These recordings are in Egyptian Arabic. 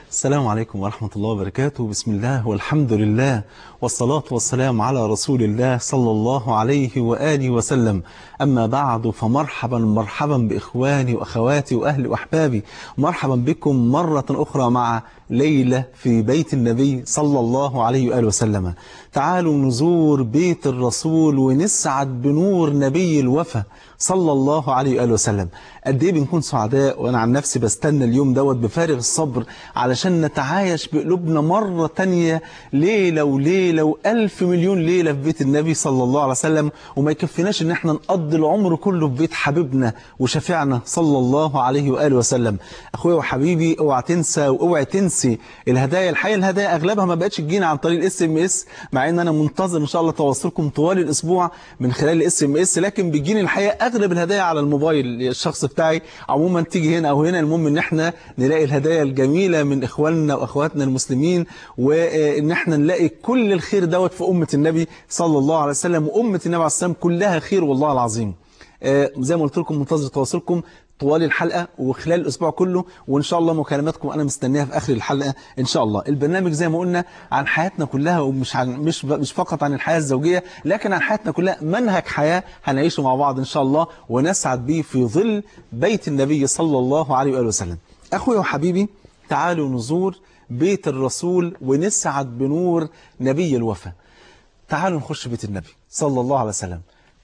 السلام عليكم ورحمة الله وبركاته بسم الله والحمد لله والصلاة والسلام على رسول الله صلى الله عليه وآله وسلم أما بعد فمرحبا مرحبا بإخواني وأخواتي وأهلي وأحبابي مرحبا بكم مرة أخرى مع ليلة في بيت النبي صلى الله عليه وآله وسلم تعالوا نزور بيت الرسول ونسعد بنور نبي الوفا صلى الله عليه وآله وسلم قد ايه بنكون سعداء وأنا عن نفسي بستنى اليوم دوت بفارغ الصبر علشان نتعايش بقلوبنا مرة تانية ليلة وليلة وألف مليون ليلة في بيت النبي صلى الله عليه وسلم وما يكفيناش ان احنا نقضي العمر كله في بيت حبيبنا وشفيعنا صلى الله عليه وآله وسلم أخويا وحبيبي اوعى تنسى واوعى تنسي الهدايا الحقيقة الهدايا أغلبها ما بقتش تجينا عن طريق الاس ام اس مع ان انا منتظر ان شاء الله تواصلكم طوال الاسبوع من خلال الاس ام اس لكن بيجيني الحقيقة اغلب الهدايا على الموبايل الشخص بتاعي عموما تيجي هنا او هنا المهم ان احنا نلاقي الهدايا الجميلة من اخواننا واخواتنا المسلمين وان احنا نلاقي كل الخير دوت في امة النبي صلى الله عليه وسلم وامة النبي عليه السلام كلها خير والله العظيم زي ما قلت لكم منتظر تواصلكم طوال الحلقة وخلال الأسبوع كله وإن شاء الله مكالماتكم أنا مستنيها في آخر الحلقة إن شاء الله البرنامج زي ما قلنا عن حياتنا كلها ومش عن مش مش فقط عن الحياة الزوجية لكن عن حياتنا كلها منهج حياة هنعيشه مع بعض إن شاء الله ونسعد به في ظل بيت النبي صلى الله عليه وآله وسلم أخوي وحبيبي تعالوا نزور بيت الرسول ونسعد بنور نبي الوفا تعالوا نخش بيت النبي صلى الله عليه وسلم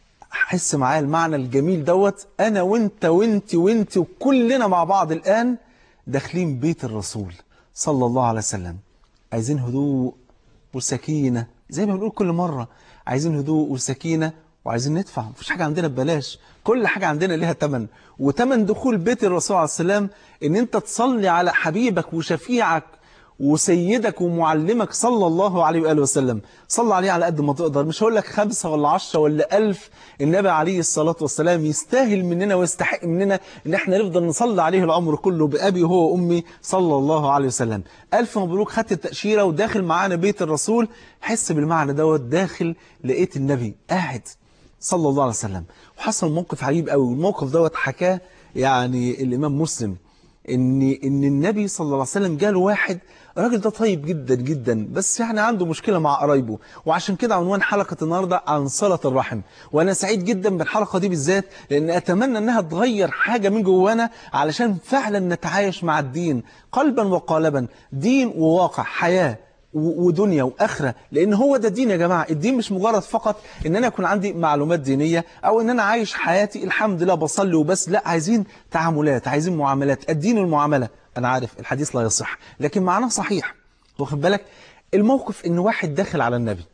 حس معايا المعنى الجميل دوت أنا وانت وانت وانت وكلنا مع بعض الآن داخلين بيت الرسول صلى الله عليه وسلم عايزين هدوء وسكينة زي ما بنقول كل مرة عايزين هدوء وسكينة وعايزين ندفع مفيش حاجة عندنا ببلاش كل حاجة عندنا ليها تمن وتمن دخول بيت الرسول عليه السلام ان انت تصلي على حبيبك وشفيعك وسيدك ومعلمك صلى الله عليه وآله وسلم صلى عليه على قد ما تقدر مش هقول لك خمسة ولا عشرة ولا ألف النبي عليه الصلاة والسلام يستاهل مننا ويستحق مننا ان احنا نفضل نصلي عليه العمر كله بأبي هو وأمي صلى الله عليه وسلم ألف مبروك خدت التأشيرة وداخل معانا بيت الرسول حس بالمعنى دوت داخل لقيت النبي قاعد صلى الله عليه وسلم وحصل موقف عجيب قوي والموقف دوت حكاه يعني الإمام مسلم ان ان النبي صلى الله عليه وسلم جاله واحد الراجل ده طيب جدا جدا بس يعني عنده مشكلة مع قرايبه وعشان كده عنوان حلقة النهاردة عن صلة الرحم وأنا سعيد جدا بالحلقة دي بالذات لأن أتمنى أنها تغير حاجة من جوانا علشان فعلا نتعايش مع الدين قلبا وقالبا دين وواقع حياة ودنيا وآخرة لأن هو ده الدين يا جماعة الدين مش مجرد فقط إن أنا يكون عندي معلومات دينية أو إن أنا عايش حياتي الحمد لله بصلي وبس لا عايزين تعاملات عايزين معاملات الدين المعاملة أنا عارف الحديث لا يصح لكن معناه صحيح واخد بالك الموقف إن واحد داخل على النبي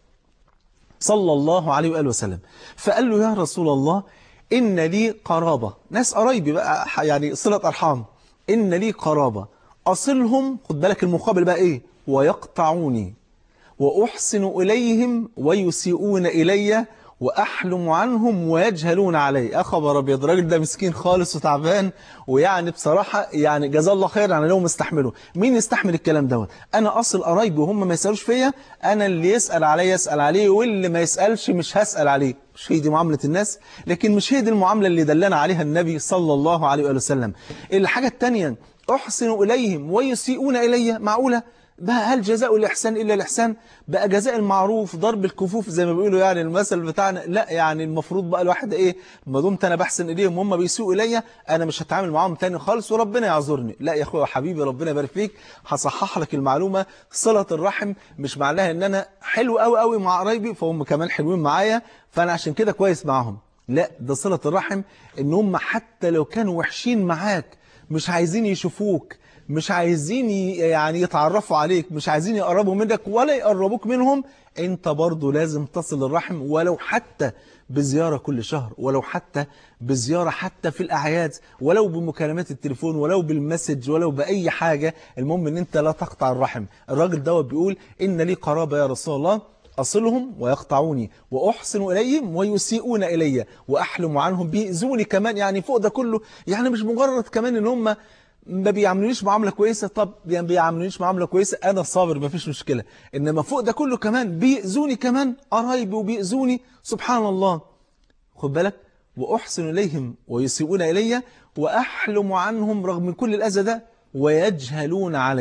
صلى الله عليه وآله وسلم فقال له يا رسول الله إن لي قرابة ناس قرايبي بقى يعني صلة أرحام إن لي قرابة أصلهم خد بالك المقابل بقى إيه ويقطعوني وأحسن إليهم ويسيئون إلي وأحلم عنهم ويجهلون علي أخبر أبيض الراجل ده مسكين خالص وتعبان ويعني بصراحة يعني جزاه الله خير يعني لو مستحمله مين يستحمل الكلام دوت أنا أصل قرايبي وهم ما يسألوش فيا أنا اللي يسأل علي يسأل عليه واللي ما يسألش مش هسأل عليه مش هي دي معاملة الناس لكن مش هي دي المعاملة اللي دلنا عليها النبي صلى الله عليه وآله وسلم الحاجة الثانية أحسن إليهم ويسيئون إلي معقولة بقى هل جزاء الإحسان إلا الإحسان بقى جزاء المعروف ضرب الكفوف زي ما بيقولوا يعني المثل بتاعنا لا يعني المفروض بقى الواحد إيه ما دمت أنا بحسن إليهم وهم بيسوء إليا أنا مش هتعامل معاهم تاني خالص وربنا يعذرني لا يا أخويا حبيبي ربنا يبارك فيك هصحح لك المعلومة صلة الرحم مش معناها إن أنا حلو قوي قوي مع قرايبي فهم كمان حلوين معايا فأنا عشان كده كويس معاهم لا ده صلة الرحم إن هم حتى لو كانوا وحشين معاك مش عايزين يشوفوك مش عايزين يعني يتعرفوا عليك مش عايزين يقربوا منك ولا يقربوك منهم انت برضو لازم تصل الرحم ولو حتى بزيارة كل شهر ولو حتى بزيارة حتى في الأعياد ولو بمكالمات التليفون ولو بالمسج ولو بأي حاجة المهم ان انت لا تقطع الرحم الراجل دوت بيقول ان لي قرابة يا رسول الله أصلهم ويقطعوني وأحسن إليهم ويسيئون إلي وأحلم عنهم بيأذوني كمان يعني فوق ده كله يعني مش مجرد كمان ان هم ما بيعاملونيش معاملة كويسة طب يعني بيعاملونيش معاملة كويسة أنا صابر ما فيش مشكلة إنما فوق ده كله كمان بيأذوني كمان قرايبي وبيأذوني سبحان الله خد بالك وأحسن إليهم ويسيئون إلي وأحلم عنهم رغم من كل الأذى ده ويجهلون علي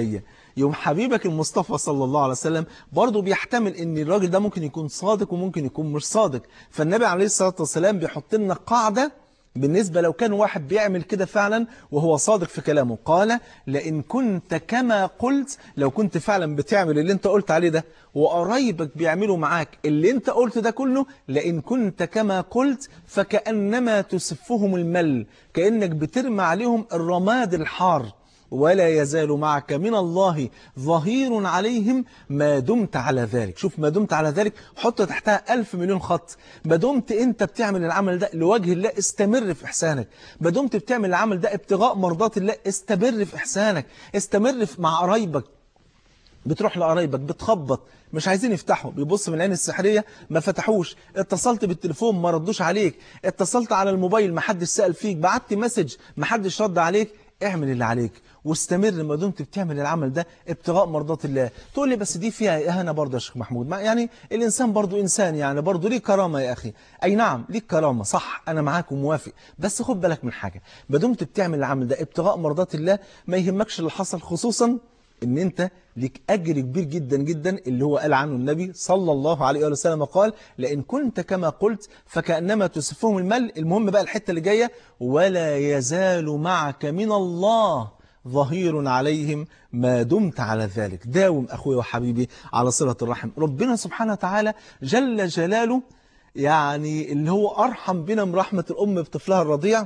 يوم حبيبك المصطفى صلى الله عليه وسلم برضه بيحتمل ان الراجل ده ممكن يكون صادق وممكن يكون مش صادق فالنبي عليه الصلاة والسلام بيحط لنا قاعدة بالنسبة لو كان واحد بيعمل كده فعلا وهو صادق في كلامه قال لئن كنت كما قلت لو كنت فعلا بتعمل اللي انت قلت عليه ده وقرايبك بيعملوا معاك اللي انت قلت ده كله لئن كنت كما قلت فكأنما تسفهم المل كأنك بترمي عليهم الرماد الحار ولا يزال معك من الله ظهير عليهم ما دمت على ذلك شوف ما دمت على ذلك حط تحتها ألف مليون خط ما دمت أنت بتعمل العمل ده لوجه الله استمر في إحسانك ما دمت بتعمل العمل ده ابتغاء مرضات الله استمر في إحسانك استمر مع قرايبك بتروح لقرايبك بتخبط مش عايزين يفتحوا بيبص من العين السحرية ما فتحوش اتصلت بالتليفون ما ردوش عليك اتصلت على الموبايل ما حدش سأل فيك بعت مسج ما حدش رد عليك اعمل اللي عليك واستمر ما دمت بتعمل العمل ده ابتغاء مرضات الله تقول لي بس دي فيها اهانه برضه يا شيخ محمود ما يعني الانسان برضه انسان يعني برضه ليه كرامه يا اخي اي نعم ليك كرامه صح انا معاك وموافق بس خد بالك من حاجه ما دمت بتعمل العمل ده ابتغاء مرضات الله ما يهمكش اللي حصل خصوصا ان انت ليك اجر كبير جدا جدا اللي هو قال عنه النبي صلى الله عليه وسلم قال لئن كنت كما قلت فكانما تسفهم المل المهم بقى الحته اللي جايه ولا يزال معك من الله ظهير عليهم ما دمت على ذلك داوم أخوي وحبيبي على صلة الرحم ربنا سبحانه وتعالى جل جلاله يعني اللي هو أرحم بنا من رحمة الأم بطفلها الرضيع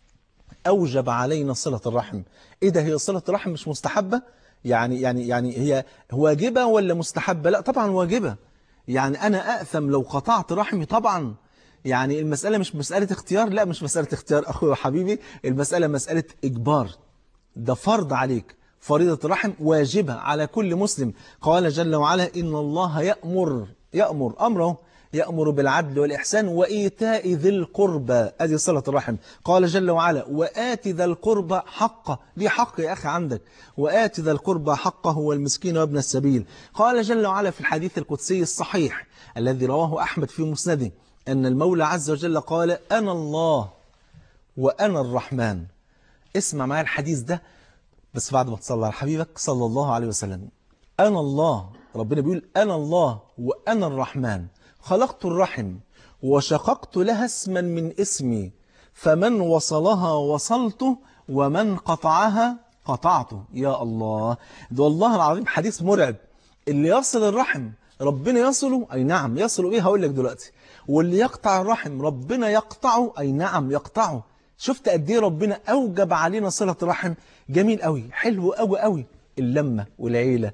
أوجب علينا صلة الرحم إيه ده هي صلة الرحم مش مستحبة يعني يعني يعني هي واجبة ولا مستحبة لا طبعا واجبة يعني أنا أأثم لو قطعت رحمي طبعا يعني المسألة مش مسألة اختيار لا مش مسألة اختيار أخوي وحبيبي المسألة مسألة إجبار ده فرض عليك فريضة الرحم واجبة على كل مسلم قال جل وعلا إن الله يأمر يأمر أمره يأمر بالعدل والإحسان وإيتاء ذي القربى أدي صلة الرحم قال جل وعلا وآت ذا القربى حقه دي حق يا أخي عندك وآت ذا القربى حقه والمسكين وابن السبيل قال جل وعلا في الحديث القدسي الصحيح الذي رواه أحمد في مسنده أن المولى عز وجل قال أنا الله وأنا الرحمن اسمع معايا الحديث ده بس بعد ما تصلى على حبيبك صلى الله عليه وسلم أنا الله ربنا بيقول أنا الله وأنا الرحمن خلقت الرحم وشققت لها اسما من اسمي فمن وصلها وصلته ومن قطعها قطعته يا الله ده والله العظيم حديث مرعب اللي يصل الرحم ربنا يصله أي نعم يصله إيه هقول لك دلوقتي واللي يقطع الرحم ربنا يقطعه أي نعم يقطعه شفت قد ايه ربنا أوجب علينا صلة رحم جميل قوي حلو قوي قوي اللمة والعيلة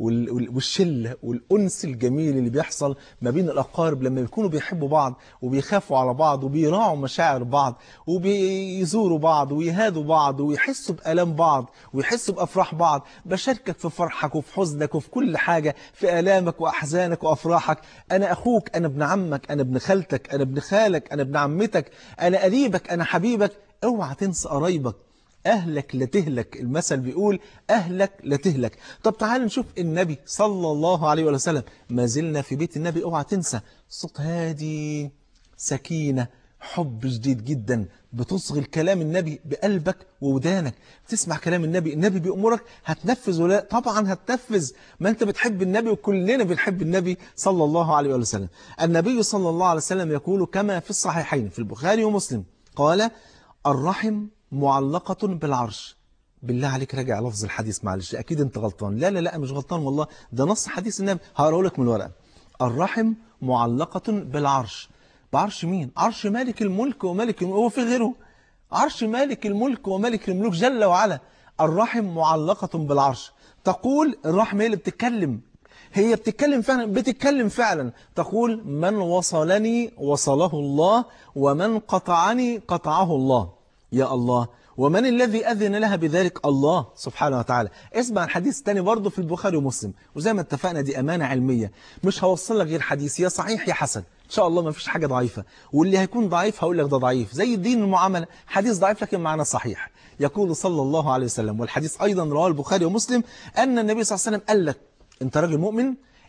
والشلة والأنس الجميل اللي بيحصل ما بين الأقارب لما يكونوا بيحبوا بعض وبيخافوا على بعض وبيراعوا مشاعر بعض وبيزوروا بعض ويهادوا بعض ويحسوا بألام بعض ويحسوا بأفراح بعض بشاركك في فرحك وفي حزنك وفي كل حاجة في آلامك وأحزانك وأفراحك أنا أخوك أنا ابن عمك أنا ابن خالتك أنا ابن خالك أنا ابن عمتك أنا قريبك أنا حبيبك اوعى تنسى قرايبك أهلك لا تهلك المثل بيقول أهلك لا تهلك طب تعال نشوف النبي صلى الله عليه وسلم ما زلنا في بيت النبي اوعى تنسى صوت هادي سكينة حب شديد جدا بتصغي الكلام النبي بقلبك وودانك تسمع كلام النبي النبي بيأمرك هتنفذ ولا طبعا هتنفذ ما انت بتحب النبي وكلنا بنحب النبي صلى الله عليه وسلم النبي صلى الله عليه وسلم يقول كما في الصحيحين في البخاري ومسلم قال الرحم معلقة بالعرش بالله عليك راجع لفظ الحديث معلش أكيد أنت غلطان لا لا لا مش غلطان والله ده نص حديث النبي هقرأه لك من الورقة الرحم معلقة بالعرش بعرش مين عرش مالك الملك وملك الملك هو في غيره عرش مالك الملك وملك الملوك جل وعلا الرحم معلقة بالعرش تقول الرحم هي اللي بتتكلم هي بتتكلم فعلا بتتكلم فعلا تقول من وصلني وصله الله ومن قطعني قطعه الله يا الله ومن الذي أذن لها بذلك الله سبحانه وتعالى اسمع الحديث الثاني برضه في البخاري ومسلم وزي ما اتفقنا دي أمانة علمية مش هوصل لك غير حديث يا صحيح يا حسن إن شاء الله ما فيش حاجة ضعيفة واللي هيكون ضعيف هقول لك ده ضعيف زي الدين المعاملة حديث ضعيف لكن معنى صحيح يقول صلى الله عليه وسلم والحديث أيضا رواه البخاري ومسلم أن النبي صلى الله عليه وسلم قال لك أنت راجل مؤمن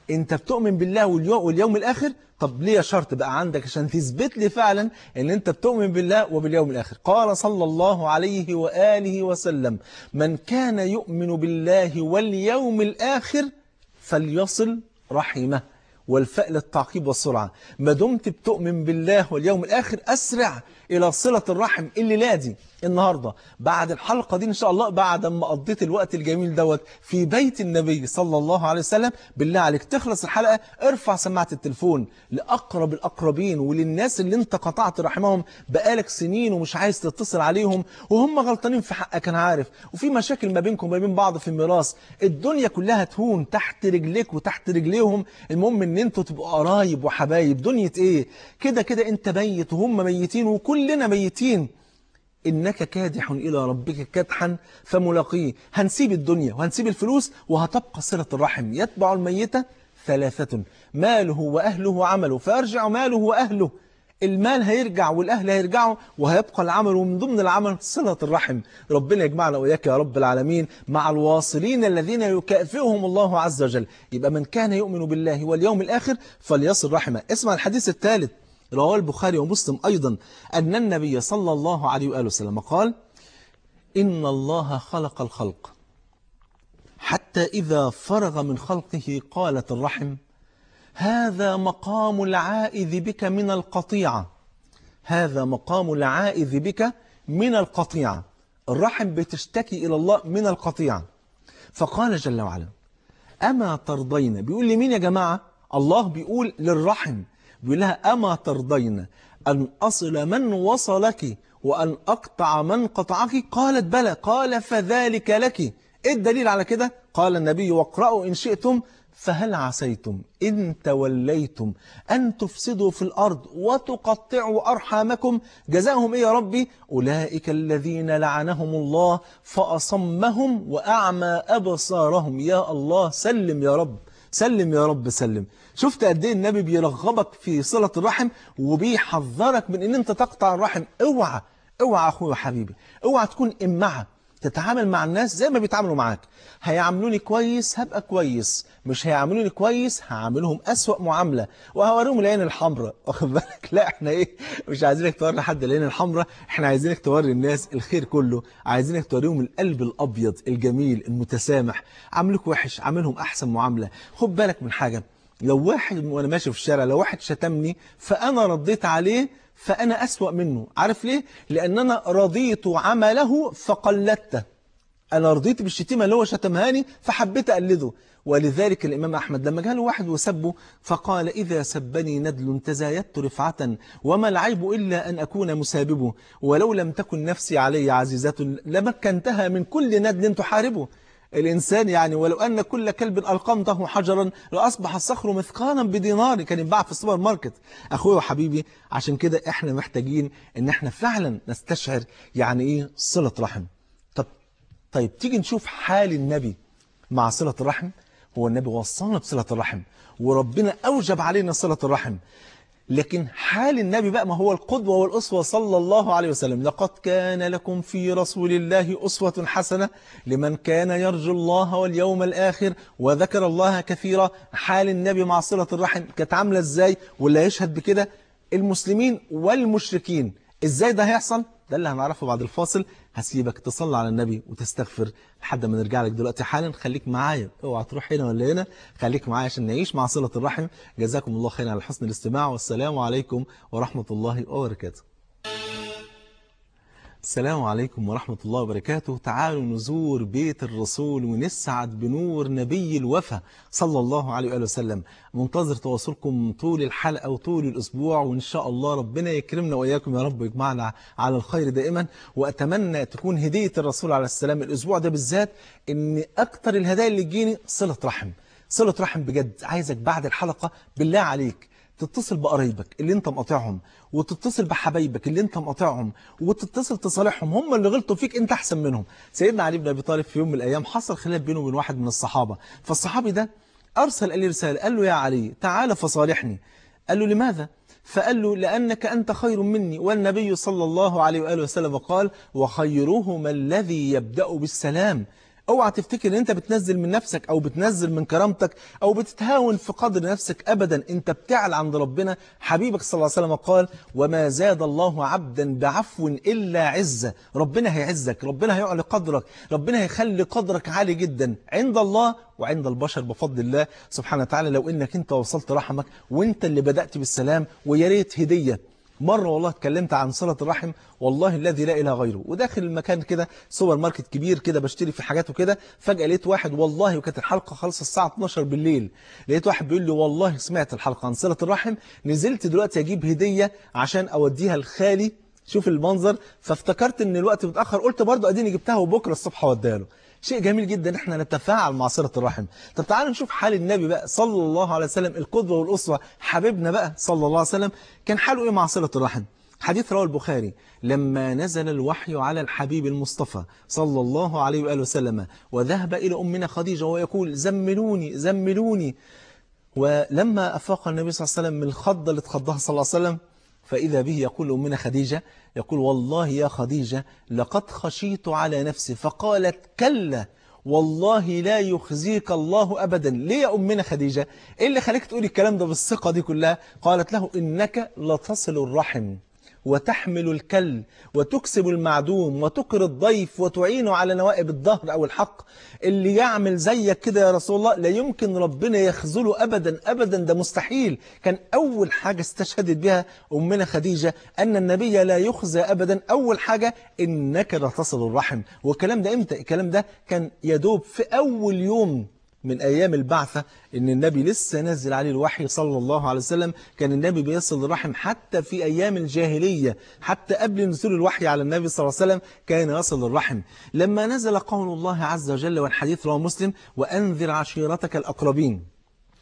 انت بتؤمن بالله واليوم, واليوم الآخر طب ليه شرط بقى عندك عشان تثبت لي فعلا ان انت بتؤمن بالله وباليوم الآخر قال صلى الله عليه وآله وسلم من كان يؤمن بالله واليوم الآخر فليصل رحمه والفاء للتعقيب والسرعة ما دمت بتؤمن بالله واليوم الآخر أسرع إلى صلة الرحم اللي لادي النهاردة بعد الحلقة دي إن شاء الله بعد ما قضيت الوقت الجميل دوت في بيت النبي صلى الله عليه وسلم بالله عليك تخلص الحلقة ارفع سماعة التليفون لأقرب الأقربين وللناس اللي انت قطعت رحمهم بقالك سنين ومش عايز تتصل عليهم وهم غلطانين في حقك أنا عارف وفي مشاكل ما بينكم وما بين بعض في الميراث الدنيا كلها تهون تحت رجليك وتحت رجليهم المهم ان انتوا تبقوا قرايب وحبايب دنيا ايه كده كده انت ميت وهم ميتين وكلنا ميتين إنك كادح إلى ربك كدحا فملاقيه هنسيب الدنيا وهنسيب الفلوس وهتبقى صلة الرحم يتبع الميت ثلاثة ماله وأهله وعمله فيرجع ماله وأهله المال هيرجع والأهل هيرجعوا وهيبقى العمل ومن ضمن العمل صلة الرحم ربنا يجمعنا وإياك يا رب العالمين مع الواصلين الذين يكافئهم الله عز وجل يبقى من كان يؤمن بالله واليوم الآخر فليصل رحمه اسمع الحديث الثالث رواه البخاري ومسلم أيضا أن النبي صلى الله عليه وآله وسلم قال إن الله خلق الخلق حتى إذا فرغ من خلقه قالت الرحم هذا مقام العائذ بك من القطيعة هذا مقام العائذ بك من القطيعة الرحم بتشتكي إلى الله من القطيعة فقال جل وعلا أما ترضين بيقول لي مين يا جماعة الله بيقول للرحم بيقول لها أما ترضين أن أصل من وصلك وأن أقطع من قطعك قالت بلى قال فذلك لك إيه الدليل على كده قال النبي واقرأوا إن شئتم فهل عسيتم إن توليتم أن تفسدوا في الأرض وتقطعوا أرحامكم جزاهم إيه يا ربي أولئك الذين لعنهم الله فأصمهم وأعمى أبصارهم يا الله سلم يا رب سلم يا رب سلم شفت قد ايه النبي بيرغبك في صلة الرحم وبيحذرك من ان انت تقطع الرحم اوعى اوعى اخوي وحبيبي اوعى تكون امعة تتعامل مع الناس زي ما بيتعاملوا معاك هيعاملوني كويس هبقى كويس مش هيعاملوني كويس هعاملهم أسوأ معاملة وهوريهم العين الحمراء واخد بالك لا احنا ايه مش عايزينك توري لحد العين الحمراء احنا عايزينك توري الناس الخير كله عايزينك توريهم القلب الابيض الجميل المتسامح عاملك وحش عاملهم احسن معاملة خد بالك من حاجة لو واحد وانا ماشي في الشارع لو واحد شتمني فانا رديت عليه فأنا أسوأ منه عارف ليه؟ لأن أنا رضيت عمله فقلدته أنا رضيت بالشتيمة اللي هو شتمهاني فحبيت أقلده ولذلك الإمام أحمد لما جاء له واحد وسبه فقال إذا سبني ندل تزايدت رفعة وما العيب إلا أن أكون مساببه ولو لم تكن نفسي علي عزيزة لمكنتها من كل ندل تحاربه الإنسان يعني ولو أن كل كلب ألقمته حجرا لأصبح الصخر مثقالا بدينار كان ينباع في السوبر ماركت أخوي وحبيبي عشان كده إحنا محتاجين إن إحنا فعلا نستشعر يعني إيه صلة رحم طب طيب تيجي نشوف حال النبي مع صلة الرحم هو النبي وصلنا بصلة الرحم وربنا أوجب علينا صلة الرحم لكن حال النبي بقى ما هو القدوة والأسوة صلى الله عليه وسلم لقد كان لكم في رسول الله أسوة حسنة لمن كان يرجو الله واليوم الآخر وذكر الله كثيرا حال النبي مع صلة الرحم كانت عاملة إزاي واللي يشهد بكده المسلمين والمشركين إزاي ده هيحصل ده اللي هنعرفه بعد الفاصل هسيبك تصلي على النبي وتستغفر لحد ما نرجع لك دلوقتي حالا خليك معايا اوعى تروح هنا ولا هنا خليك معايا عشان نعيش مع صلة الرحم جزاكم الله خيرا على حسن الاستماع والسلام عليكم ورحمة الله وبركاته السلام عليكم ورحمة الله وبركاته تعالوا نزور بيت الرسول ونسعد بنور نبي الوفا صلى الله عليه وآله وسلم منتظر تواصلكم طول الحلقة وطول الأسبوع وإن شاء الله ربنا يكرمنا وإياكم يا رب ويجمعنا على الخير دائما وأتمنى تكون هدية الرسول عليه السلام الأسبوع ده بالذات إن أكتر الهدايا اللي تجيني صلة رحم صلة رحم بجد عايزك بعد الحلقة بالله عليك تتصل بقرايبك اللي انت مقاطعهم وتتصل بحبايبك اللي انت مقاطعهم وتتصل تصالحهم هم اللي غلطوا فيك انت احسن منهم سيدنا علي بن ابي طالب في يوم من الايام حصل خلاف بينه وبين واحد من الصحابه فالصحابي ده ارسل اليه رساله قال له يا علي تعال فصالحني قال له لماذا فقال له لأنك أنت خير مني والنبي صلى الله عليه وآله وسلم قال وخيرهما الذي يبدأ بالسلام اوعى تفتكر ان انت بتنزل من نفسك او بتنزل من كرامتك او بتتهاون في قدر نفسك ابدا انت بتعلى عند ربنا حبيبك صلى الله عليه وسلم قال وما زاد الله عبدا بعفو الا عزه ربنا هيعزك ربنا هيعلي قدرك ربنا هيخلي قدرك عالي جدا عند الله وعند البشر بفضل الله سبحانه وتعالى لو انك انت وصلت رحمك وانت اللي بدأت بالسلام ويا ريت هديه مرة والله اتكلمت عن صلة الرحم والله الذي لا إله غيره وداخل المكان كده سوبر ماركت كبير كده بشتري في حاجات وكده فجأة لقيت واحد والله وكانت الحلقة خلص الساعة 12 بالليل لقيت واحد بيقول لي والله سمعت الحلقة عن صلة الرحم نزلت دلوقتي أجيب هدية عشان أوديها لخالي شوف المنظر فافتكرت ان الوقت متأخر قلت برضو اديني جبتها وبكرة الصبح اوديها له شيء جميل جدا احنا نتفاعل مع صلة الرحم طب تعالوا نشوف حال النبي بقى صلى الله عليه وسلم القدوة والأسوة حبيبنا بقى صلى الله عليه وسلم كان حاله ايه مع صلة الرحم حديث رواه البخاري لما نزل الوحي على الحبيب المصطفى صلى الله عليه وآله وسلم وذهب إلى أمنا خديجة ويقول زملوني زملوني ولما أفاق النبي صلى الله عليه وسلم من الخضة اللي اتخضها صلى الله عليه وسلم فإذا به يقول أمنا خديجة يقول والله يا خديجة لقد خشيت على نفسي فقالت كلا والله لا يخزيك الله أبدا ليه يا أمنا خديجة إيه اللي خليك تقولي الكلام ده بالثقة دي كلها قالت له إنك لتصل الرحم وتحمل الكل وتكسب المعدوم وتكر الضيف وتعين على نوائب الظهر أو الحق اللي يعمل زيك كده يا رسول الله لا يمكن ربنا يخذله أبدا أبدا ده مستحيل كان أول حاجة استشهدت بها أمنا خديجة أن النبي لا يخزى أبدا أول حاجة إنك لتصل الرحم والكلام ده إمتى الكلام ده كان يدوب في أول يوم من أيام البعثة إن النبي لسه نزل عليه الوحي صلى الله عليه وسلم كان النبي بيصل الرحم حتى في أيام الجاهلية حتى قبل نزول الوحي على النبي صلى الله عليه وسلم كان يصل الرحم لما نزل قول الله عز وجل والحديث رواه مسلم وأنذر عشيرتك الأقربين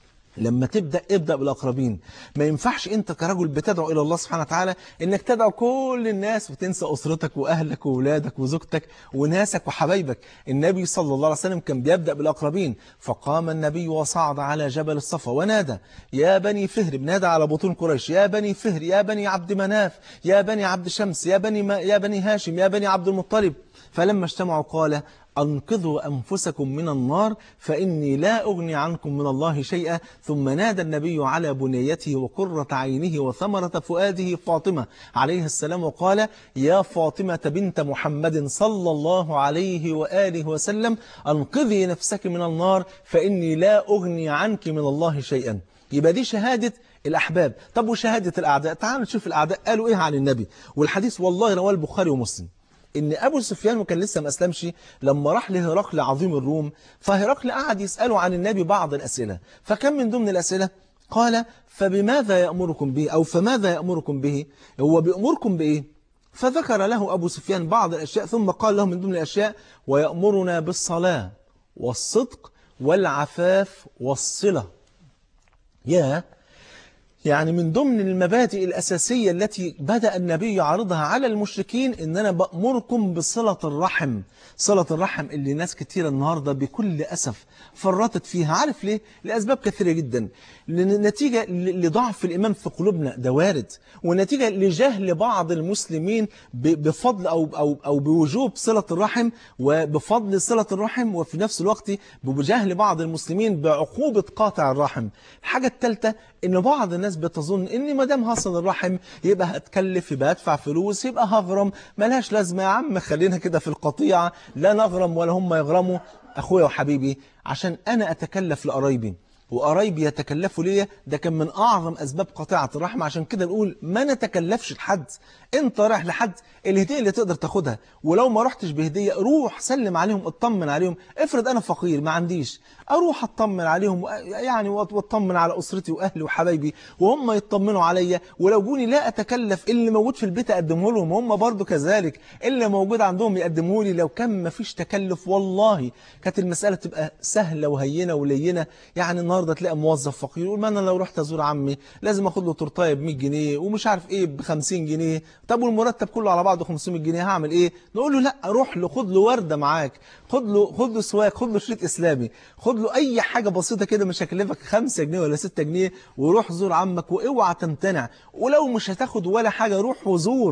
لما تبدأ ابدأ بالأقربين ما ينفعش أنت كرجل بتدعو إلى الله سبحانه وتعالى إنك تدعو كل الناس وتنسى أسرتك وأهلك وولادك وزوجتك وناسك وحبايبك النبي صلى الله عليه وسلم كان بيبدأ بالأقربين فقام النبي وصعد على جبل الصفا ونادى يا بني فهر نادى على بطون قريش يا بني فهر يا بني عبد مناف يا بني عبد شمس يا بني, ما يا بني هاشم يا بني عبد المطلب فلما اجتمعوا قال أنقذوا أنفسكم من النار فإني لا أغني عنكم من الله شيئا ثم نادى النبي على بنيته وقرة عينه وثمرة فؤاده فاطمة عليه السلام وقال يا فاطمة بنت محمد صلى الله عليه وآله وسلم أنقذي نفسك من النار فإني لا أغني عنك من الله شيئا يبقى دي شهادة الأحباب طب وشهادة الأعداء تعالوا نشوف الأعداء قالوا إيه عن النبي والحديث والله رواه البخاري ومسلم ان ابو سفيان وكان لسه ما اسلمش لما راح لهرقل عظيم الروم فهرقل قعد يساله عن النبي بعض الاسئله فكان من ضمن الاسئله قال فبماذا يامركم به او فماذا يامركم به هو بيامركم بايه فذكر له ابو سفيان بعض الاشياء ثم قال له من ضمن الاشياء ويامرنا بالصلاه والصدق والعفاف والصله يا يعني من ضمن المبادئ الأساسية التي بدأ النبي يعرضها على المشركين إن أنا بأمركم بصلة الرحم صلة الرحم اللي ناس كتيرة النهاردة بكل أسف فرطت فيها عارف ليه؟ لأسباب كثيرة جدا نتيجة لضعف الإيمان في قلوبنا ده وارد ونتيجة لجهل بعض المسلمين بفضل أو, أو, أو بوجوب صلة الرحم وبفضل صلة الرحم وفي نفس الوقت بجهل بعض المسلمين بعقوبة قاطع الرحم الحاجة الثالثة إن بعض الناس بتظن إن ما دام هصل الرحم يبقى هتكلف يبقى هدفع فلوس يبقى هغرم ملهاش لازمة يا عم خلينا كده في القطيعة لا نغرم ولا هم يغرموا أخويا وحبيبي عشان أنا أتكلف لقرايبي وقرايبي يتكلفوا ليا ده كان من أعظم أسباب قطيعة الرحم عشان كده نقول ما نتكلفش لحد أنت رايح لحد الهدية اللي تقدر تاخدها ولو ما رحتش بهدية روح سلم عليهم اطمن عليهم افرض أنا فقير ما عنديش أروح اطمن عليهم يعني واطمن على أسرتي وأهلي وحبايبي وهم يطمنوا عليا ولو جوني لا أتكلف اللي موجود في البيت أقدمه لهم هم برضو كذلك اللي موجود عندهم يقدمه لي لو كان ما فيش تكلف والله كانت المسألة تبقى سهلة وهينة ولينة يعني النهاردة تلاقي موظف فقير يقول ما أنا لو رحت أزور عمي لازم أخد له تورتايه ب 100 جنيه ومش عارف إيه ب 50 جنيه طب والمرتب كله على بعضه 500 جنيه هعمل إيه نقول له لا روح له خد له وردة معاك خد له خد له سواك خد له شريط إسلامي خد له أي حاجة بسيطة كده مش هكلفك 5 جنيه ولا 6 جنيه وروح زور عمك واوعى تمتنع ولو مش هتاخد ولا حاجة روح وزور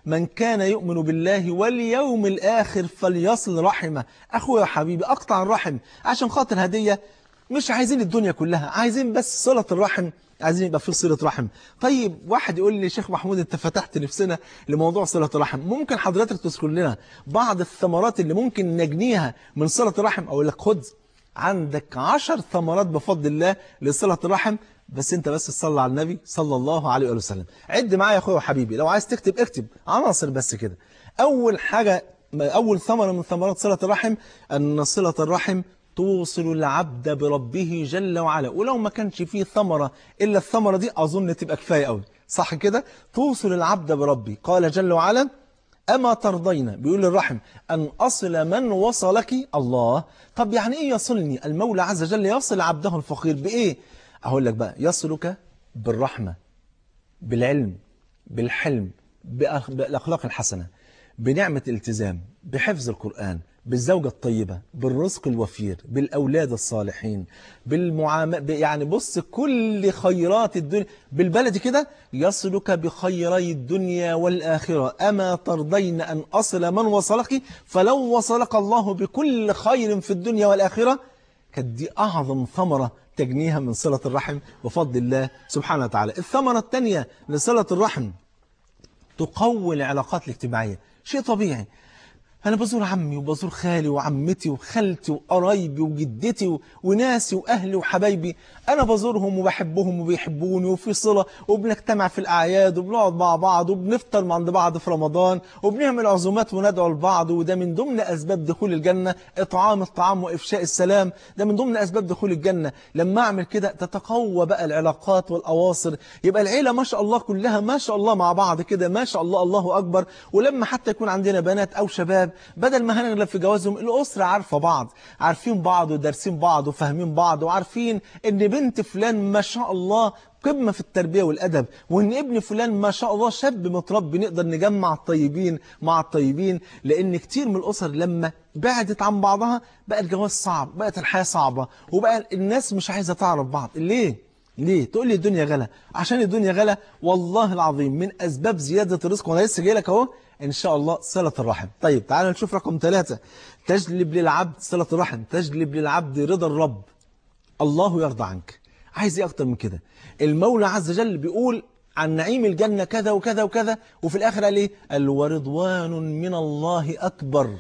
من كان يؤمن بالله واليوم الآخر فليصل رحمه أخويا وحبيبي أقطع الرحم عشان خاطر هدية مش عايزين الدنيا كلها عايزين بس صلة الرحم عايزين يبقى في صلة رحم طيب واحد يقول لي شيخ محمود انت فتحت نفسنا لموضوع صلة الرحم ممكن حضرتك تذكر لنا بعض الثمرات اللي ممكن نجنيها من صلة الرحم أقول لك خد عندك عشر ثمرات بفضل الله لصلة الرحم بس انت بس تصلي على النبي صلى الله عليه وسلم عد معايا يا اخويا وحبيبي لو عايز تكتب اكتب عناصر بس كده اول حاجة اول ثمرة من ثمرات صلة الرحم ان صلة الرحم توصل العبد بربه جل وعلا ولو ما كانش فيه ثمرة إلا الثمرة دي أظن تبقى كفاية قوي صح كده توصل العبد بربه قال جل وعلا أما ترضين بيقول الرحم أن أصل من وصلك الله طب يعني إيه يصلني المولى عز وجل يصل عبده الفقير بإيه أقول لك بقى يصلك بالرحمة بالعلم بالحلم بالأخلاق الحسنة بنعمة الالتزام بحفظ القرآن بالزوجة الطيبة بالرزق الوفير بالأولاد الصالحين بالمعاملة يعني بص كل خيرات الدنيا بالبلد كده يصلك بخيري الدنيا والآخرة أما ترضين أن أصل من وصلك فلو وصلك الله بكل خير في الدنيا والآخرة كانت دي أعظم ثمرة تجنيها من صلة الرحم بفضل الله سبحانه وتعالى الثمرة الثانية لصلة الرحم تقوي العلاقات الاجتماعية شيء طبيعي أنا بزور عمي وبزور خالي وعمتي وخالتي وقرايبي وجدتي و... وناسي وأهلي وحبايبي أنا بزورهم وبحبهم وبيحبوني وفي صلة وبنجتمع في الأعياد وبنقعد مع بعض وبنفطر عند بعض في رمضان وبنعمل عزومات وندعو لبعض وده من ضمن أسباب دخول الجنة إطعام الطعام وإفشاء السلام ده من ضمن أسباب دخول الجنة لما أعمل كده تتقوى بقى العلاقات والأواصر يبقى العيلة ما شاء الله كلها ما شاء الله مع بعض كده ما شاء الله الله أكبر ولما حتى يكون عندنا بنات أو شباب بدل ما هنغلب في جوازهم الأسرة عارفة بعض عارفين بعض ودارسين بعض وفاهمين بعض وعارفين ان بنت فلان ما شاء الله قمة في التربية والأدب وإن ابن فلان ما شاء الله شاب متربي نقدر نجمع الطيبين مع الطيبين لأن كتير من الأسر لما بعدت عن بعضها بقى الجواز صعب بقت الحياة صعبة وبقى الناس مش عايزة تعرف بعض ليه؟ ليه؟ تقول لي الدنيا غلا عشان الدنيا غلا والله العظيم من أسباب زيادة الرزق وأنا لسه جاي لك أهو إن شاء الله صلة الرحم طيب تعال نشوف رقم ثلاثة تجلب للعبد صلة الرحم تجلب للعبد رضا الرب الله يرضى عنك عايز ايه اكتر من كده المولى عز وجل بيقول عن نعيم الجنة كذا وكذا وكذا وفي الآخر قال ايه قال ورضوان من الله أكبر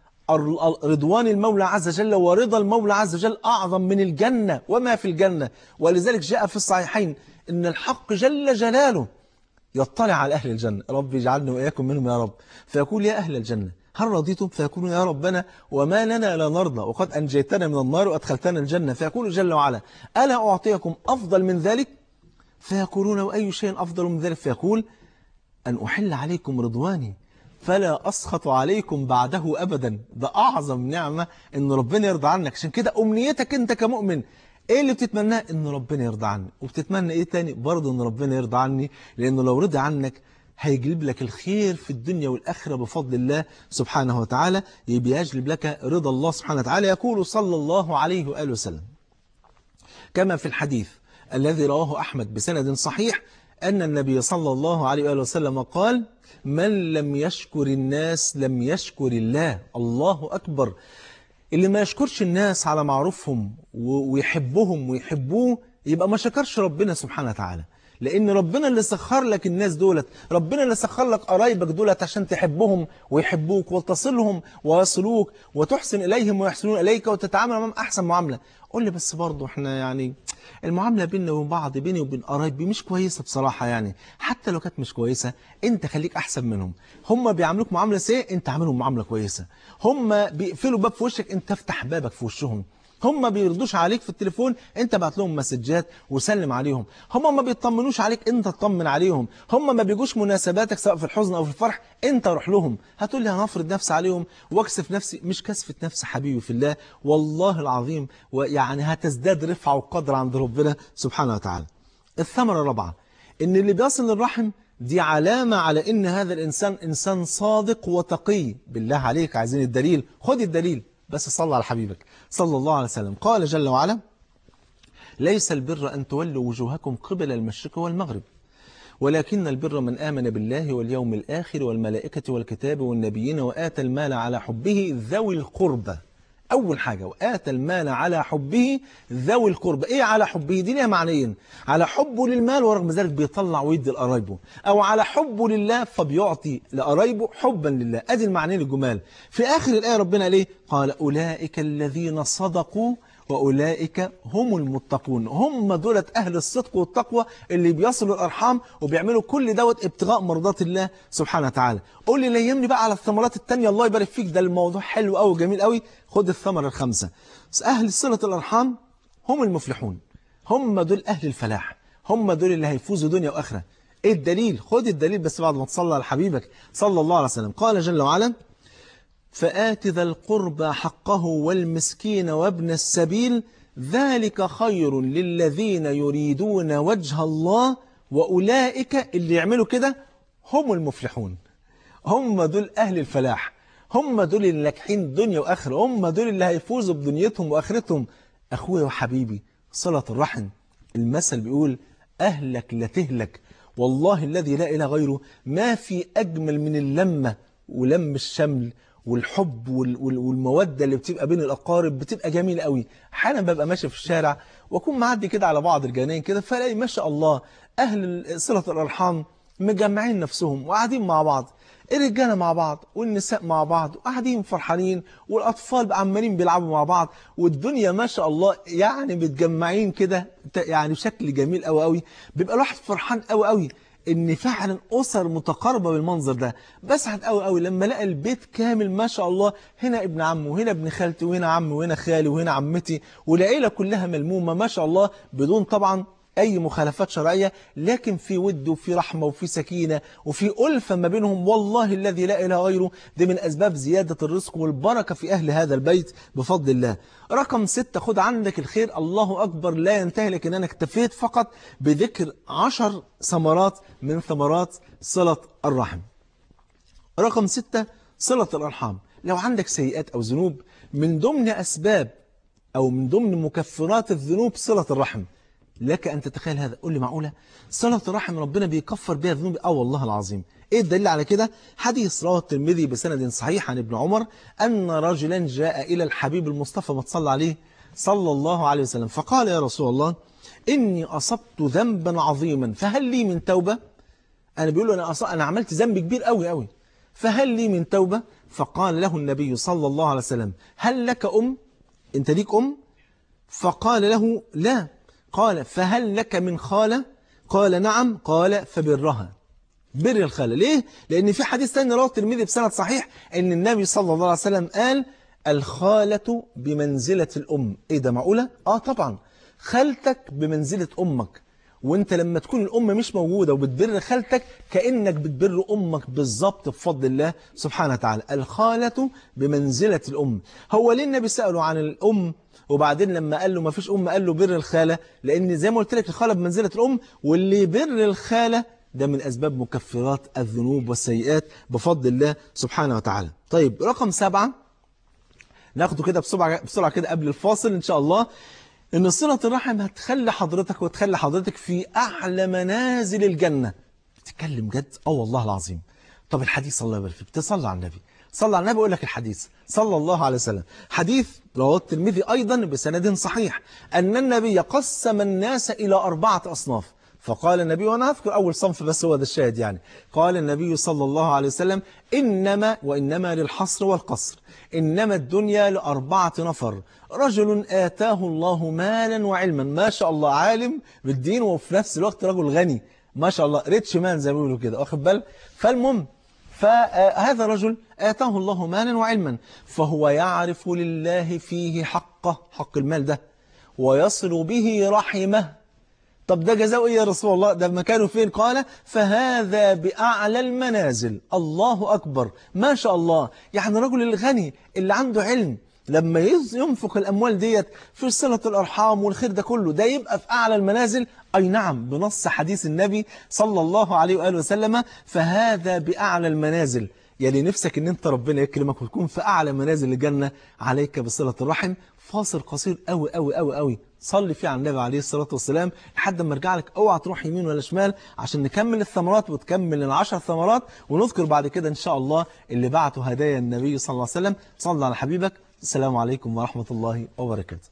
رضوان المولى عز وجل ورضا المولى عز وجل أعظم من الجنة وما في الجنة ولذلك جاء في الصحيحين إن الحق جل جلاله يطلع على أهل الجنة رب اجعلنا وإياكم منهم يا رب فيقول يا أهل الجنة هل رضيتم فيقولون يا ربنا وما لنا لا نرضى وقد أنجيتنا من النار وأدخلتنا الجنة فيقول جل وعلا ألا أعطيكم أفضل من ذلك فيقولون وأي شيء أفضل من ذلك فيقول أن أحل عليكم رضواني فلا أسخط عليكم بعده أبدا ده أعظم نعمة أن ربنا يرضى عنك عشان كده أمنيتك أنت كمؤمن ايه اللي بتتمناه ان ربنا يرضى عني وبتتمنى ايه تاني برضه ان ربنا يرضى عني لانه لو رضي عنك هيجلب لك الخير في الدنيا والآخرة بفضل الله سبحانه وتعالى يبقى يجلب لك رضا الله سبحانه وتعالى يقول صلى الله عليه وآله وسلم كما في الحديث الذي رواه أحمد بسند صحيح أن النبي صلى الله عليه وآله وسلم قال من لم يشكر الناس لم يشكر الله الله أكبر اللي ما يشكرش الناس على معروفهم ويحبهم ويحبوه يبقى ما شكرش ربنا سبحانه وتعالى لأن ربنا اللي سخر لك الناس دولت ربنا اللي سخر لك قرايبك دولت عشان تحبهم ويحبوك وتصلهم ويصلوك وتحسن إليهم ويحسنون إليك وتتعامل معهم أحسن معاملة قول لي بس برضه احنا يعني المعاملة بيننا وبين بعض بيني وبين قرايبي مش كويسة بصراحة يعني حتى لو كانت مش كويسة انت خليك أحسن منهم هم بيعاملوك معاملة سيئة انت عاملهم معاملة كويسة هم بيقفلوا باب في وشك انت افتح بابك في وشهم هم ما بيردوش عليك في التليفون انت بعت لهم مسجات وسلم عليهم هم ما بيطمنوش عليك انت تطمن عليهم هم ما بيجوش مناسباتك سواء في الحزن او في الفرح انت روح لهم هتقول لي هنفرض نفسي عليهم واكسف نفسي مش كسفة نفسي حبيبي في الله والله العظيم ويعني هتزداد رفعة وقدر عند ربنا سبحانه وتعالى الثمرة الرابعة ان اللي بيصل للرحم دي علامة على ان هذا الانسان انسان صادق وتقي بالله عليك عايزين الدليل خد الدليل بس صلى على حبيبك صلى الله عليه وسلم قال جل وعلا ليس البر أن تولوا وجوهكم قبل المشرق والمغرب ولكن البر من آمن بالله واليوم الآخر والملائكة والكتاب والنبيين وآتى المال على حبه ذوي القربى أول حاجة وآتى المال على حبه ذوي القربى إيه على حبه دي ليها معنيين على حبه للمال ورغم ذلك بيطلع ويدي لقرايبه أو على حبه لله فبيعطي لقرايبه حبا لله أدي المعنيين الجمال في آخر الآية ربنا ليه قال أولئك الذين صدقوا وأولئك هم المتقون هم دولة أهل الصدق والتقوى اللي بيصلوا الأرحام وبيعملوا كل دوت ابتغاء مرضات الله سبحانه وتعالى قول لي ليمني بقى على الثمرات التانية الله يبارك فيك ده الموضوع حلو قوي جميل قوي خد الثمرة الخمسة أهل صلة الأرحام هم المفلحون هم دول أهل الفلاح هم دول اللي هيفوزوا دنيا وآخرة إيه الدليل خد الدليل بس بعد ما تصلى على حبيبك صلى الله عليه وسلم قال جل وعلا فآت ذا القربى حقه والمسكين وابن السبيل ذلك خير للذين يريدون وجه الله وأولئك اللي يعملوا كده هم المفلحون هم دول أهل الفلاح هم دول اللي ناجحين دنيا وآخرة هم دول اللي هيفوزوا بدنيتهم وآخرتهم أخويا وحبيبي صلة الرحم المثل بيقول أهلك لا تهلك والله الذي لا إله غيره ما في أجمل من اللمة ولم الشمل والحب والمودة اللي بتبقى بين الأقارب بتبقى جميلة قوي احيانا ببقى ماشي في الشارع واكون معدي كده على بعض الجناين كده فلاقي ما شاء الله أهل صلة الأرحام مجمعين نفسهم وقاعدين مع بعض الرجاله مع بعض والنساء مع بعض وقاعدين فرحانين والأطفال عمالين بيلعبوا مع بعض والدنيا ما شاء الله يعني متجمعين كده يعني بشكل جميل قوي قوي بيبقى الواحد فرحان قوي قوي ان فعلا اسر متقاربه بالمنظر ده بسعد قوي قوي لما الاقي البيت كامل ما شاء الله هنا ابن عمي وهنا ابن خالتي وهنا عمي وهنا خالي وهنا عمتي والعيله كلها ملمومه ما شاء الله بدون طبعا أي مخالفات شرعية لكن في ود وفي رحمة وفي سكينة وفي ألفة ما بينهم والله الذي لا إله غيره دي من أسباب زيادة الرزق والبركة في أهل هذا البيت بفضل الله رقم ستة خد عندك الخير الله أكبر لا ينتهي لكن أنا اكتفيت فقط بذكر عشر ثمرات من ثمرات صلة الرحم رقم ستة صلة الأرحام لو عندك سيئات أو ذنوب من ضمن أسباب أو من ضمن مكفرات الذنوب صلة الرحم لك أن تتخيل هذا قول لي معقولة صلة الرحم ربنا بيكفر بها الذنوب اه والله العظيم ايه الدليل على كده حديث رواه الترمذي بسند صحيح عن ابن عمر أن رجلا جاء إلى الحبيب المصطفى ما تصلى عليه صلى الله عليه وسلم فقال يا رسول الله إني أصبت ذنبا عظيما فهل لي من توبة أنا بيقول له أنا, أص... أنا عملت ذنب كبير قوي قوي فهل لي من توبة فقال له النبي صلى الله عليه وسلم هل لك أم أنت ليك أم فقال له لا قال فهل لك من خالة قال نعم قال فبرها بر الخالة ليه؟ لأن في حديث ثاني رواه الترمذي بسند صحيح أن النبي صلى الله عليه وسلم قال الخالة بمنزلة الأم إيه ده معقولة؟ آه طبعا خالتك بمنزلة أمك وانت لما تكون الأم مش موجودة وبتبر خالتك كأنك بتبر أمك بالظبط بفضل الله سبحانه وتعالى الخالة بمنزلة الأم هو ليه النبي سأله عن الأم وبعدين لما قال له ما فيش أم قال له بر الخالة لأن زي ما قلت لك الخالة بمنزلة الأم واللي بر الخالة ده من أسباب مكفرات الذنوب والسيئات بفضل الله سبحانه وتعالى طيب رقم سبعة ناخده كده بسرعة, بسرعة كده قبل الفاصل إن شاء الله إن صلة الرحم هتخلي حضرتك وتخلي حضرتك في أعلى منازل الجنة تتكلم جد اه والله العظيم طب الحديث صلى الله عليه وسلم تصلى على النبي صلى على النبي أقول لك الحديث صلى الله عليه وسلم حديث رواه الترمذي أيضا بسند صحيح أن النبي قسم الناس إلى أربعة أصناف فقال النبي وأنا أذكر أول صنف بس هو ده الشاهد يعني قال النبي صلى الله عليه وسلم إنما وإنما للحصر والقصر إنما الدنيا لأربعة نفر رجل آتاه الله مالا وعلما ما شاء الله عالم بالدين وفي نفس الوقت رجل غني ما شاء الله ريتش مان زي ما بيقولوا كده واخد بال فالمهم فهذا رجل آتاه الله مالا وعلما فهو يعرف لله فيه حقه حق المال ده ويصل به رحمه طب ده جزاء ايه يا رسول الله ده مكانه فين قال فهذا بأعلى المنازل الله أكبر ما شاء الله يعني الرجل الغني اللي عنده علم لما ينفق الأموال ديت في صلة الأرحام والخير ده كله ده يبقى في أعلى المنازل أي نعم بنص حديث النبي صلى الله عليه وآله وسلم فهذا بأعلى المنازل يلي نفسك ان انت ربنا يكرمك وتكون في اعلى منازل الجنة عليك بصلة الرحم فاصل قصير قوي قوي قوي قوي صلي فيه على النبي عليه الصلاة والسلام لحد ما ارجع لك اوعى تروح يمين ولا شمال عشان نكمل الثمرات وتكمل العشر ثمرات ونذكر بعد كده ان شاء الله اللي بعتوا هدايا النبي صلى الله عليه وسلم صلى على حبيبك السلام عليكم ورحمة الله وبركاته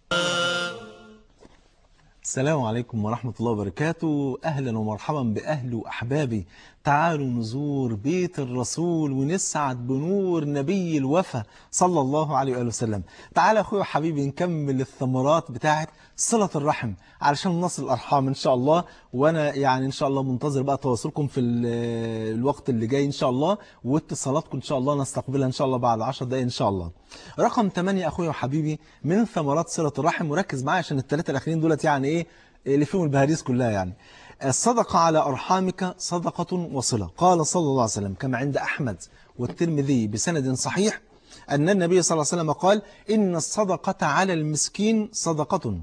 السلام عليكم ورحمة الله وبركاته أهلا ومرحبا بأهل وأحبابي تعالوا نزور بيت الرسول ونسعد بنور نبي الوفا صلى الله عليه وآله وسلم تعال أخوي وحبيبي نكمل الثمرات بتاعت صلة الرحم علشان نصل الأرحام إن شاء الله وأنا يعني إن شاء الله منتظر بقى تواصلكم في الوقت اللي جاي إن شاء الله واتصالاتكم إن شاء الله نستقبلها إن شاء الله بعد 10 دقايق إن شاء الله رقم 8 أخوي وحبيبي من ثمرات صلة الرحم وركز معايا عشان الثلاثة الأخرين دولت يعني إيه اللي فيهم البهاريس كلها يعني الصدقة على أرحامك صدقة وصلة قال صلى الله عليه وسلم كما عند أحمد والترمذي بسند صحيح أن النبي صلى الله عليه وسلم قال إن الصدقة على المسكين صدقة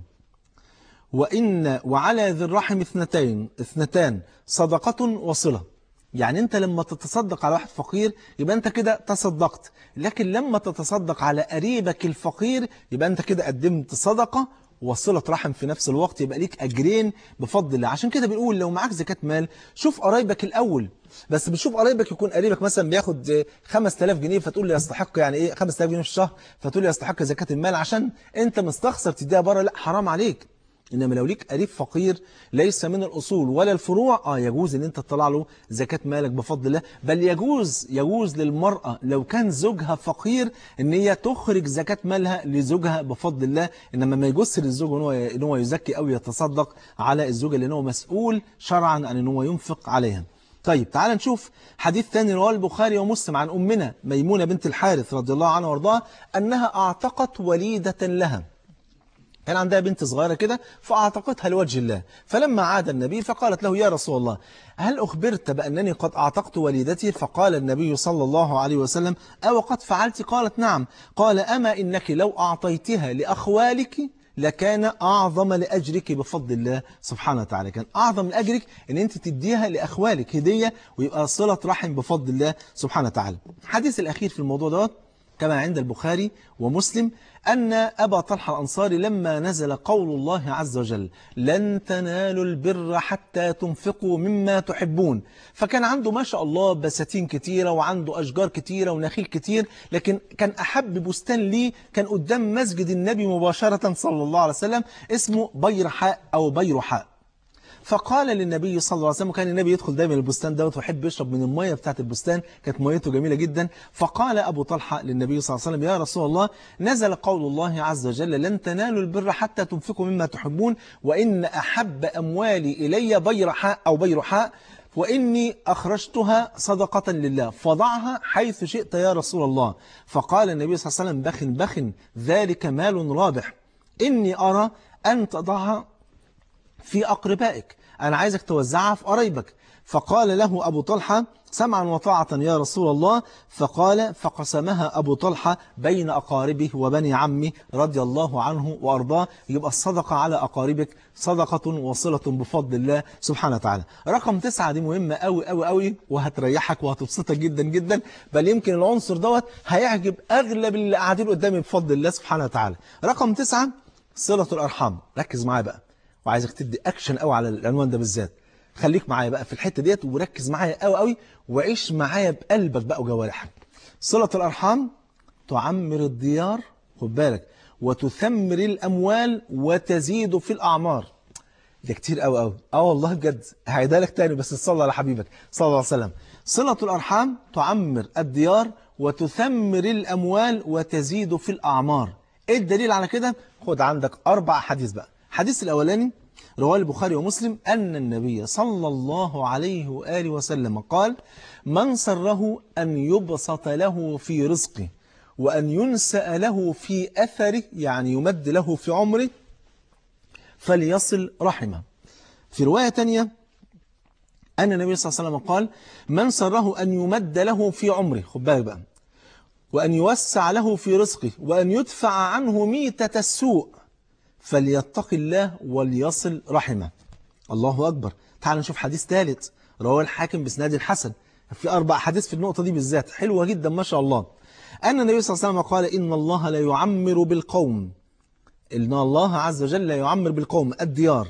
وإن وعلى ذي الرحم اثنتين اثنتان صدقة وصلة يعني أنت لما تتصدق على واحد فقير يبقى أنت كده تصدقت لكن لما تتصدق على قريبك الفقير يبقى أنت كده قدمت صدقة وصلة رحم في نفس الوقت يبقى ليك أجرين بفضل الله عشان كده بنقول لو معاك زكاة مال شوف قرايبك الأول بس بتشوف قرايبك يكون قريبك مثلا بياخد 5000 جنيه فتقول لي يستحق يعني ايه 5000 جنيه في الشهر فتقول لي يستحق زكاة المال عشان انت مستخسر تديها بره لا حرام عليك إنما لو ليك قريب فقير ليس من الأصول ولا الفروع آه يجوز إن أنت تطلع له زكاة مالك بفضل الله بل يجوز يجوز للمرأة لو كان زوجها فقير إن هي تخرج زكاة مالها لزوجها بفضل الله إنما ما يجوز للزوج إن هو إن هو يزكي أو يتصدق على الزوجة لأنه مسؤول شرعا عن إن هو ينفق عليها طيب تعال نشوف حديث ثاني رواه البخاري ومسلم عن أمنا ميمونة بنت الحارث رضي الله عنها وارضاها أنها أعتقت وليدة لها كان عندها بنت صغيرة كده فأعتقتها لوجه الله فلما عاد النبي فقالت له يا رسول الله هل أخبرت بأنني قد أعتقت والدتي فقال النبي صلى الله عليه وسلم أو قد فعلت قالت نعم قال أما إنك لو أعطيتها لأخوالك لكان أعظم لأجرك بفضل الله سبحانه وتعالى كان أعظم لأجرك أن أنت تديها لأخوالك هدية ويبقى صلة رحم بفضل الله سبحانه وتعالى الحديث الأخير في الموضوع دوت كما عند البخاري ومسلم أن أبا طلحة الأنصاري لما نزل قول الله عز وجل لن تنالوا البر حتى تنفقوا مما تحبون فكان عنده ما شاء الله بساتين كتيرة وعنده أشجار كتيرة ونخيل كتير لكن كان أحب بستان ليه كان قدام مسجد النبي مباشرة صلى الله عليه وسلم اسمه بيرحاء أو بيرحاء فقال للنبي صلى الله عليه وسلم كان النبي يدخل دايما البستان دوت ويحب يشرب من المية بتاعت البستان كانت ميته جميلة جدا فقال أبو طلحة للنبي صلى الله عليه وسلم يا رسول الله نزل قول الله عز وجل لن تنالوا البر حتى تنفقوا مما تحبون وإن أحب أموالي إلي بيرحاء أو بيرحاء وإني أخرجتها صدقة لله فضعها حيث شئت يا رسول الله فقال النبي صلى الله عليه وسلم بخ بخ ذلك مال رابح إني أرى أن تضعها في أقربائك أنا عايزك توزعها في قرايبك فقال له أبو طلحة سمعا وطاعة يا رسول الله فقال فقسمها أبو طلحة بين أقاربه وبني عمه رضي الله عنه وأرضاه يبقى الصدقة على أقاربك صدقة وصلة بفضل الله سبحانه وتعالى رقم تسعة دي مهمة أوي أوي أوي وهتريحك وهتبسطك جدا جدا بل يمكن العنصر دوت هيعجب أغلب اللي قاعدين قدامي بفضل الله سبحانه وتعالى رقم تسعة صلة الأرحام ركز معايا بقى وعايزك تدي اكشن قوي على العنوان ده بالذات خليك معايا بقى في الحته ديت وركز معايا قوي قوي وعيش معايا بقلبك بقى وجوارحك صله الارحام تعمر الديار خد بالك وتثمر الاموال وتزيد في الاعمار ده كتير قوي قوي اه والله بجد هعيدها لك تاني بس تصلي على حبيبك صلى الله عليه وسلم صله الارحام تعمر الديار وتثمر الاموال وتزيد في الاعمار ايه الدليل على كده خد عندك اربع حديث بقى الحديث الأولاني رواه البخاري ومسلم أن النبي صلى الله عليه وآله وسلم قال من سره أن يبسط له في رزقه وأن ينسأ له في أثره يعني يمد له في عمره فليصل رحمه في رواية تانية أن النبي صلى الله عليه وسلم قال من سره أن يمد له في عمره خد بالك بقى وأن يوسع له في رزقه وأن يدفع عنه ميتة السوء فليتق الله وليصل رحمه الله أكبر تعال نشوف حديث ثالث رواه الحاكم بسناد حسن في أربع حديث في النقطة دي بالذات حلوة جدا ما شاء الله أن النبي صلى الله عليه وسلم قال إن الله لا يعمر بالقوم إن الله عز وجل لا يعمر بالقوم الديار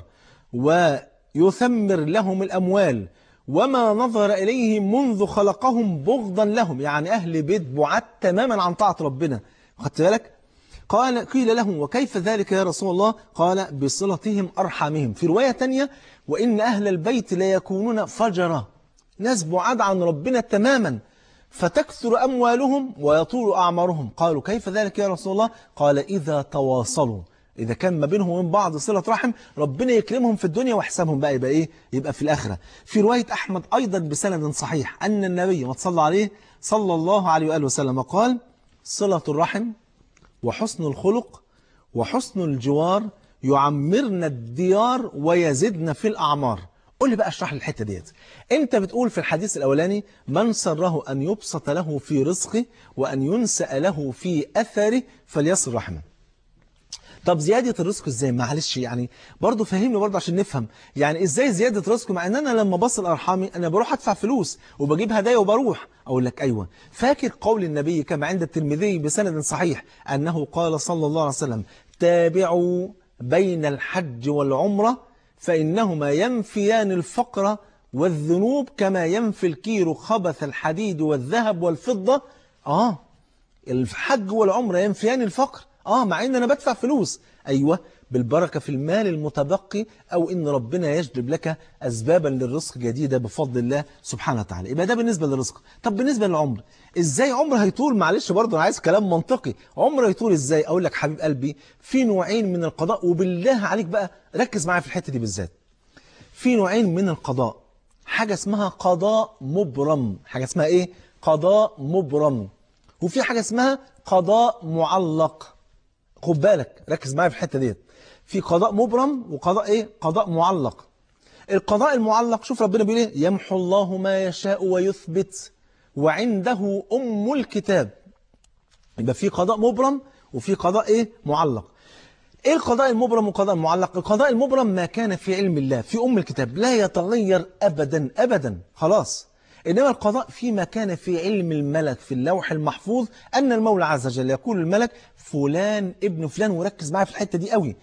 ويثمر لهم الأموال وما نظر إليهم منذ خلقهم بغضا لهم يعني أهل بيت بعاد تماما عن طاعة ربنا خدت بالك قال قيل لهم وكيف ذلك يا رسول الله قال بصلتهم أرحمهم في رواية تانية وإن أهل البيت لا يكونون فجرة ناس بعاد عن ربنا تماما فتكثر أموالهم ويطول أعمارهم قالوا كيف ذلك يا رسول الله قال إذا تواصلوا إذا كان ما بينهم وبين بعض صلة رحم ربنا يكرمهم في الدنيا وحسابهم بقى يبقى إيه يبقى في الآخرة في رواية أحمد أيضا بسند صحيح أن النبي ما تصلى عليه صلى الله عليه وآله وسلم قال صلة الرحم وحسن الخلق وحسن الجوار يعمرنا الديار ويزدنا في الأعمار قول لي بقى اشرح لي الحتة ديت انت بتقول في الحديث الأولاني من سره أن يبسط له في رزقه وأن ينسأ له في أثره فليصل رحمه طب زيادة الرزق ازاي معلش يعني برضه فهمني برضه عشان نفهم يعني ازاي زيادة رزق مع ان انا لما بصل ارحامي انا بروح ادفع فلوس وبجيب هدايا وبروح اقول لك ايوه فاكر قول النبي كما عند الترمذي بسند صحيح انه قال صلى الله عليه وسلم تابعوا بين الحج والعمرة فانهما ينفيان الفقر والذنوب كما ينفي الكير خبث الحديد والذهب والفضة اه الحج والعمرة ينفيان الفقر آه مع إن أنا بدفع فلوس أيوة بالبركة في المال المتبقي أو إن ربنا يجلب لك أسبابا للرزق جديدة بفضل الله سبحانه وتعالى يبقى ده بالنسبة للرزق طب بالنسبة للعمر إزاي عمر هيطول معلش برضه أنا عايز كلام منطقي عمر هيطول إزاي أقول لك حبيب قلبي في نوعين من القضاء وبالله عليك بقى ركز معايا في الحتة دي بالذات في نوعين من القضاء حاجة اسمها قضاء مبرم حاجة اسمها إيه قضاء مبرم وفي حاجة اسمها قضاء معلق خد بالك ركز معايا في الحتة ديت في قضاء مبرم وقضاء ايه قضاء معلق القضاء المعلق شوف ربنا بيقول ايه يمحو الله ما يشاء ويثبت وعنده ام الكتاب يبقى في قضاء مبرم وفي قضاء ايه معلق ايه القضاء المبرم والقضاء المعلق القضاء المبرم ما كان في علم الله في ام الكتاب لا يتغير ابدا ابدا خلاص إنما القضاء فيما كان في علم الملك في اللوح المحفوظ أن المولى عز وجل يقول الملك فلان ابن فلان وركز معايا في الحتة دي قوي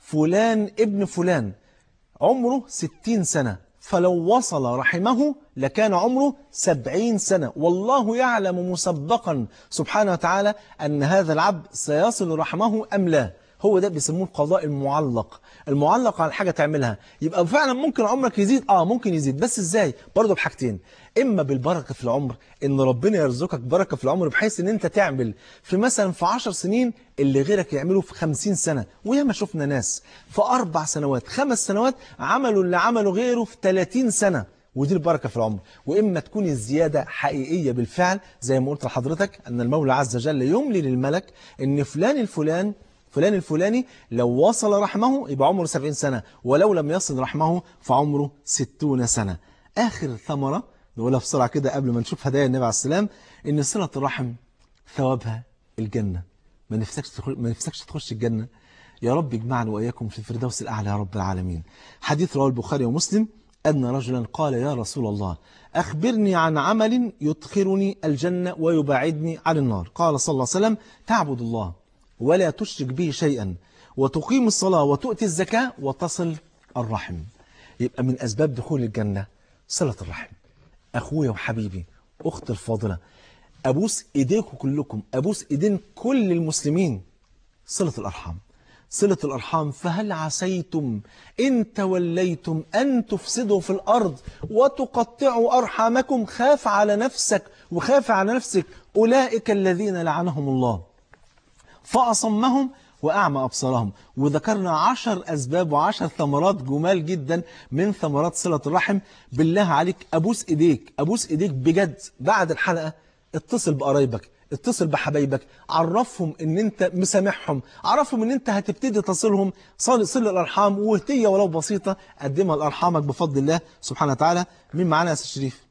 فلان ابن فلان عمره ستين سنة فلو وصل رحمه لكان عمره سبعين سنة والله يعلم مسبقا سبحانه وتعالى أن هذا العبد سيصل رحمه أم لا هو ده بيسموه القضاء المعلق المعلق على حاجة تعملها يبقى فعلا ممكن عمرك يزيد اه ممكن يزيد بس ازاي برضه بحاجتين اما بالبركة في العمر ان ربنا يرزقك بركة في العمر بحيث ان انت تعمل في مثلا في 10 سنين اللي غيرك يعمله في 50 سنة وياما شفنا ناس في اربع سنوات خمس سنوات عملوا اللي عمله غيره في 30 سنة ودي البركة في العمر وإما تكون الزيادة حقيقية بالفعل زي ما قلت لحضرتك أن المولى عز وجل يملي للملك أن فلان الفلان فلان الفلاني لو وصل رحمه يبقى عمره 70 سنة ولو لم يصل رحمه فعمره 60 سنة آخر ثمرة نقولها بسرعة كده قبل ما نشوف هدايا النبي عليه السلام إن صلة الرحم ثوابها الجنة ما نفسكش تخش, ما نفسكش تخش الجنة يا رب اجمعنا وإياكم في الفردوس الأعلى يا رب العالمين حديث رواه البخاري ومسلم أن رجلا قال يا رسول الله أخبرني عن عمل يدخلني الجنة ويبعدني عن النار قال صلى الله عليه وسلم تعبد الله ولا تشرك به شيئا وتقيم الصلاة وتؤتي الزكاة وتصل الرحم يبقى من أسباب دخول الجنة صلة الرحم أخويا وحبيبي أخت الفاضلة أبوس إيديكم كلكم أبوس إيدين كل المسلمين صلة الأرحام صلة الأرحام فهل عسيتم إن توليتم أن تفسدوا في الأرض وتقطعوا أرحامكم خاف على نفسك وخاف على نفسك أولئك الذين لعنهم الله فأصمهم وأعمى أبصارهم وذكرنا عشر أسباب وعشر ثمرات جمال جدا من ثمرات صلة الرحم بالله عليك أبوس إيديك أبوس إيديك بجد بعد الحلقة اتصل بقرايبك اتصل بحبايبك عرفهم ان انت مسامحهم عرفهم ان انت هتبتدي تصلهم صل, صل الارحام وهديه ولو بسيطه قدمها لارحامك بفضل الله سبحانه وتعالى مين معانا يا استاذ شريف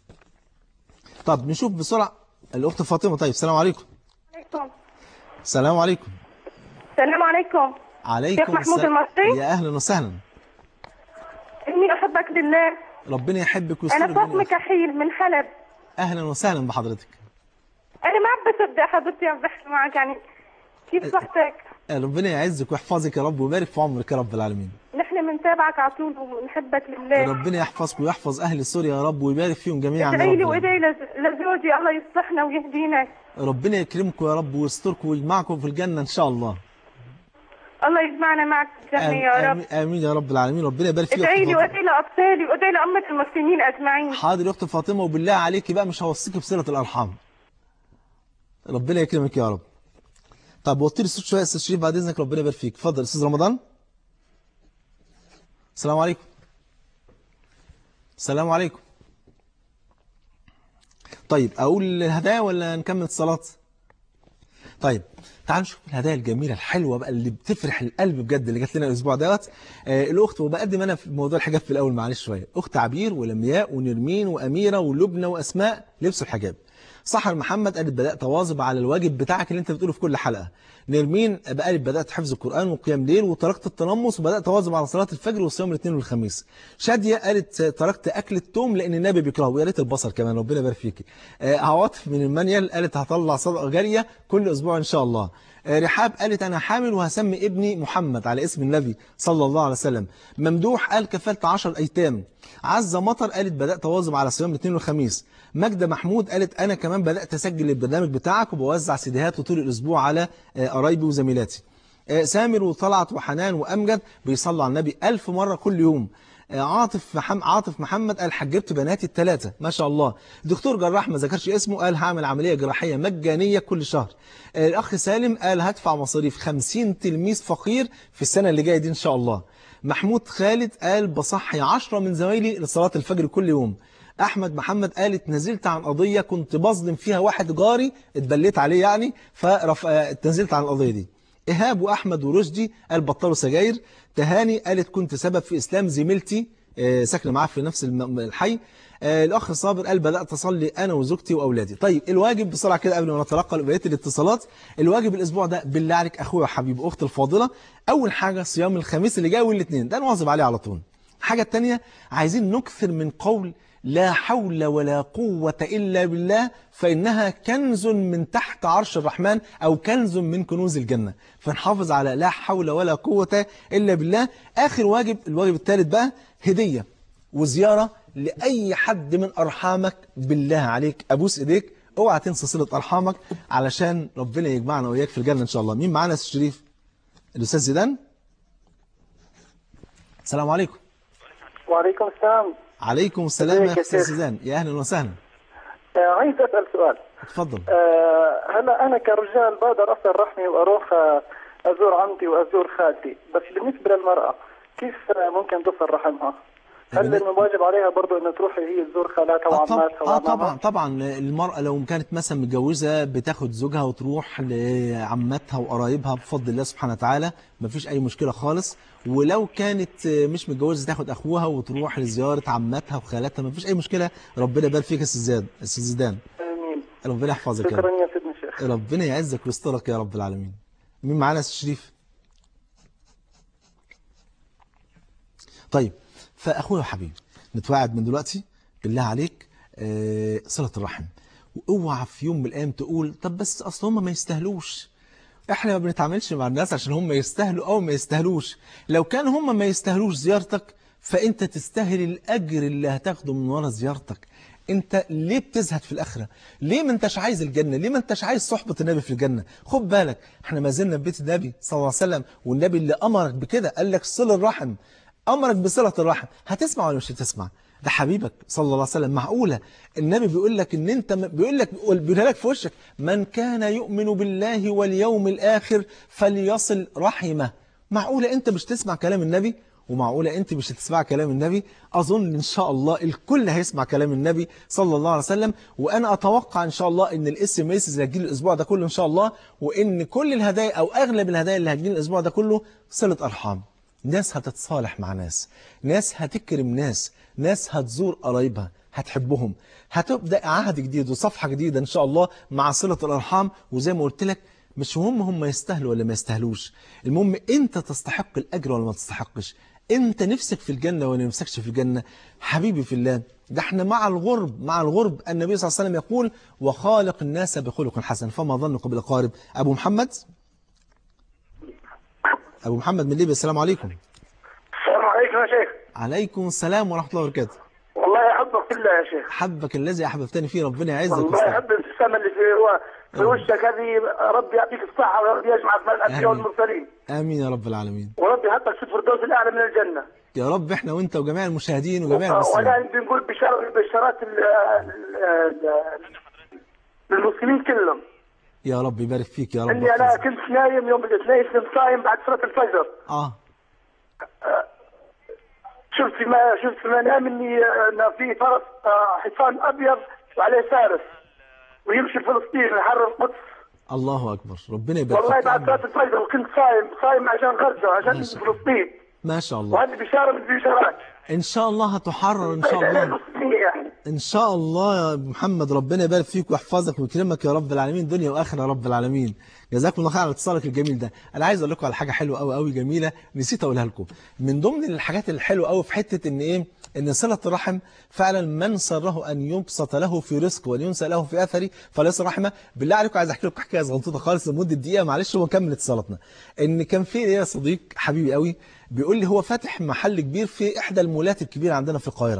طب نشوف بسرعه الاخت فاطمه طيب السلام عليكم عليكم السلام عليكم السلام عليكم عليكم شيخ محمود السلام. المصري يا اهلا وسهلا إني أحبك لله ربنا يحبك أنا ويستر فاطمة كحيل من حلب اهلا وسهلا بحضرتك انا ما عم بصدق حضرتي عم بحكي معك يعني كيف صحتك آه، ربنا يعزك ويحفظك يا رب ويبارك في عمرك يا رب العالمين نحن بنتابعك على طول ونحبك لله ربنا يحفظك ويحفظ اهل سوريا يا رب ويبارك فيهم جميعا يا ادعي لي رب وادعي لز- لزوجي الله يصلحنا ويهدينا ربنا يكرمكم يا رب ويستركم ويجمعكم في الجنه ان شاء الله الله يجمعنا معك في الجنة يا رب آمين, آمين يا رب العالمين ربنا يبارك فيك يا ادعي أخت لي فاطمة. وادعي لأطفالي وادعي لأمة المسلمين أجمعين حاضر يا اخت فاطمه وبالله عليكي بقى مش هوصيكي بصله الارحام ربنا يكرمك يا رب طب وطي لي الصوت شويه يا استاذ شريف بعد اذنك ربنا يبارك فيك اتفضل استاذ رمضان السلام عليكم السلام عليكم طيب اقول الهدايا ولا نكمل الصلاه طيب تعالوا نشوف الهدايا الجميله الحلوه بقى اللي بتفرح القلب بجد اللي جات لنا الاسبوع دوت آه الاخت وبقدم انا في موضوع الحجاب في الاول معلش شويه اخت عبير ولمياء ونرمين واميره ولبنى واسماء لبسوا الحجاب سحر محمد قالت بدات اواظب على الواجب بتاعك اللي انت بتقوله في كل حلقه نرمين قالت بدات حفظ القران وقيام ليل وتركت التنمص وبدات اواظب على صلاه الفجر وصيام الاثنين والخميس شاديه قالت تركت اكل التوم لان النبي بيكرهه ويا ريت البصل كمان ربنا يبارك فيكي آه، عواطف من المنيل قالت هطلع صدقه جاريه كل اسبوع ان شاء الله آه، رحاب قالت انا حامل وهسمي ابني محمد على اسم النبي صلى الله عليه وسلم ممدوح قال كفلت 10 ايتام عزه مطر قالت بدات اواظب على صيام الاثنين والخميس ماجده محمود قالت انا كمان بدات اسجل البرنامج بتاعك وبوزع سيديهاته طول الاسبوع على آه، قرايبي وزميلاتي آه، سامر وطلعت وحنان وامجد بيصلوا على النبي ألف مره كل يوم آه، عاطف محمد عاطف محمد قال حجبت بناتي الثلاثه ما شاء الله دكتور جراح ما ذكرش اسمه قال هعمل عمليه جراحيه مجانيه كل شهر آه، الاخ سالم قال هدفع مصاريف 50 تلميذ فقير في السنه اللي جايه دي ان شاء الله محمود خالد قال بصحي 10 من زمايلي لصلاه الفجر كل يوم احمد محمد قالت نزلت عن قضيه كنت بظلم فيها واحد جاري اتبليت عليه يعني فنزلت عن القضيه دي إيهاب وأحمد ورشدي قال بطلوا سجاير تهاني قالت كنت سبب في إسلام زميلتي آه، ساكنة معاه في نفس الم- الحي آه، الأخ صابر قال بدأت أصلي أنا وزوجتي وأولادي طيب الواجب بسرعة كده قبل ما نتلقى بقية الاتصالات الواجب الأسبوع ده بالله عليك أخويا وحبيبي أختي الفاضلة أول حاجة صيام الخميس اللي جاي والاثنين ده نواظب عليه على طول الحاجة التانية عايزين نكثر من قول لا حول ولا قوة إلا بالله فإنها كنز من تحت عرش الرحمن أو كنز من كنوز الجنة فنحافظ على لا حول ولا قوة إلا بالله آخر واجب الواجب الثالث بقى هدية وزيارة لأي حد من أرحامك بالله عليك أبوس إيديك اوعى تنسى صلة أرحامك علشان ربنا يجمعنا وإياك في الجنة إن شاء الله مين معانا يا أستاذ شريف الأستاذ زيدان السلام عليكم وعليكم السلام عليكم السلام يا ازيك يا أستاذ شيخ؟ زيدان يا أهلا وسهلا آه، عايز اسال سؤال اتفضل آه، هلا انا كرجال بقدر اصل رحمي واروح آه، ازور عمتي وازور خالتي بس بالنسبه للمراه كيف آه، ممكن تصل رحمها؟ هل بالن- انه واجب عليها برضه انه تروح هي تزور خالاتها آه طب- وعماتها اه طبعا وعمامها؟ طبعا المرأة لو كانت مثلا متجوزة بتاخد زوجها وتروح لعماتها وقرايبها بفضل الله سبحانه وتعالى مفيش أي مشكلة خالص ولو كانت مش متجوزة تاخد أخوها وتروح لزيارة عماتها وخالاتها مفيش أي مشكلة ربنا يبارك فيك يا أستاذ زياد أستاذ زيدان امين ربنا يحفظك يا شكرا رب يا سيدنا الشيخ ربنا يعزك ويسترك يا رب العالمين مين معانا يا أستاذ شريف طيب فأخويا وحبيبي نتوعد من دلوقتي بالله عليك آه، صلة الرحم واوعى في يوم من الأيام تقول طب بس أصل هم ما يستاهلوش احنا ما بنتعاملش مع الناس عشان هم يستاهلوا او ما يستاهلوش لو كان هم ما يستاهلوش زيارتك فانت تستاهل الاجر اللي هتاخده من ورا زيارتك انت ليه بتزهد في الاخره ليه ما انتش عايز الجنه ليه ما انتش عايز صحبه النبي في الجنه خد بالك احنا ما زلنا في بيت النبي صلى الله عليه وسلم والنبي اللي امرك بكده قال لك صل الرحم امرك بصله الرحم هتسمع ولا مش هتسمع ده حبيبك صلى الله عليه وسلم معقولة النبي بيقول لك ان انت بيقول لك بيقولها لك في وشك من كان يؤمن بالله واليوم الآخر فليصل رحمه معقولة انت مش تسمع كلام النبي ومعقولة انت مش هتسمع كلام النبي اظن ان شاء الله الكل هيسمع كلام النبي صلى الله عليه وسلم وانا اتوقع ان شاء الله ان الاس ام اس اللي هتجيلي الاسبوع ده كله ان شاء الله وان كل الهدايا او اغلب الهدايا اللي هتجيلي الاسبوع ده كله صلة ارحام ناس هتتصالح مع ناس ناس هتكرم ناس ناس هتزور قرايبها هتحبهم هتبدأ عهد جديد وصفحة جديدة إن شاء الله مع صلة الأرحام وزي ما قلت لك مش مهم هم يستاهلوا ولا ما يستاهلوش المهم أنت تستحق الأجر ولا ما تستحقش انت نفسك في الجنة ولا نفسكش في الجنة حبيبي في الله ده احنا مع الغرب مع الغرب النبي صلى الله عليه وسلم يقول وخالق الناس بخلق حسن فما ظنك بالأقارب أبو محمد أبو محمد من ليبيا السلام عليكم السلام عليكم يا شيخ عليكم السلام ورحمة الله وبركاته والله احبك في الله يا شيخ حبك الذي أحببتني فيه ربنا يعزك والله ويسترك. احب الابتسامه اللي في في وشك هذه ربي يعطيك الصحه وربي يجمعك مع الانبياء آمين. والمرسلين آمين يا رب العالمين وربي يحطك في الفردوس الاعلى من الجنه يا رب احنا وانت وجميع المشاهدين وجميع ولا المسلمين بنقول بشار بشارات ال- ال- ال- للمسلمين كلهم يا رب يبارك فيك يا رب اني انا يحفظك. كنت نايم يوم الاثنين كنت صايم بعد صلاه الفجر اه شفت في ما شفت في منام اني ان في فرس آه، حصان ابيض وعليه فارس ويمشي فلسطين يحرر القدس الله أكبر ربنا يبارك والله فيك بعد صلاه الفجر وكنت صايم صايم عشان غزه عشان ما شاء فلسطين ما شاء الله وهذه بشاره من البشارات إن شاء الله هتحرر إن شاء الله الله إن شاء الله يا محمد ربنا يبارك فيك ويحفظك ويكرمك يا رب العالمين دنيا وآخرة يا رب العالمين جزاكم الله خير على اتصالك الجميل ده أنا عايز أقول لكم على حاجة حلوة أوي أوي جميلة نسيت أقولها لكم من ضمن الحاجات الحلوة أوي في حتة إن إيه إن صلة الرحم فعلا من سره أن يبسط له في رزق وأن ينسى له في أثره فليس رحمة بالله عليكم عايز أحكي لكم حكاية صغنطوطة خالص لمدة دقيقة معلش ونكمل اتصالاتنا إن كان في ليا صديق حبيبي قوي بيقول لي هو فاتح محل كبير في إحدى المولات الكبيرة عندنا في القاهرة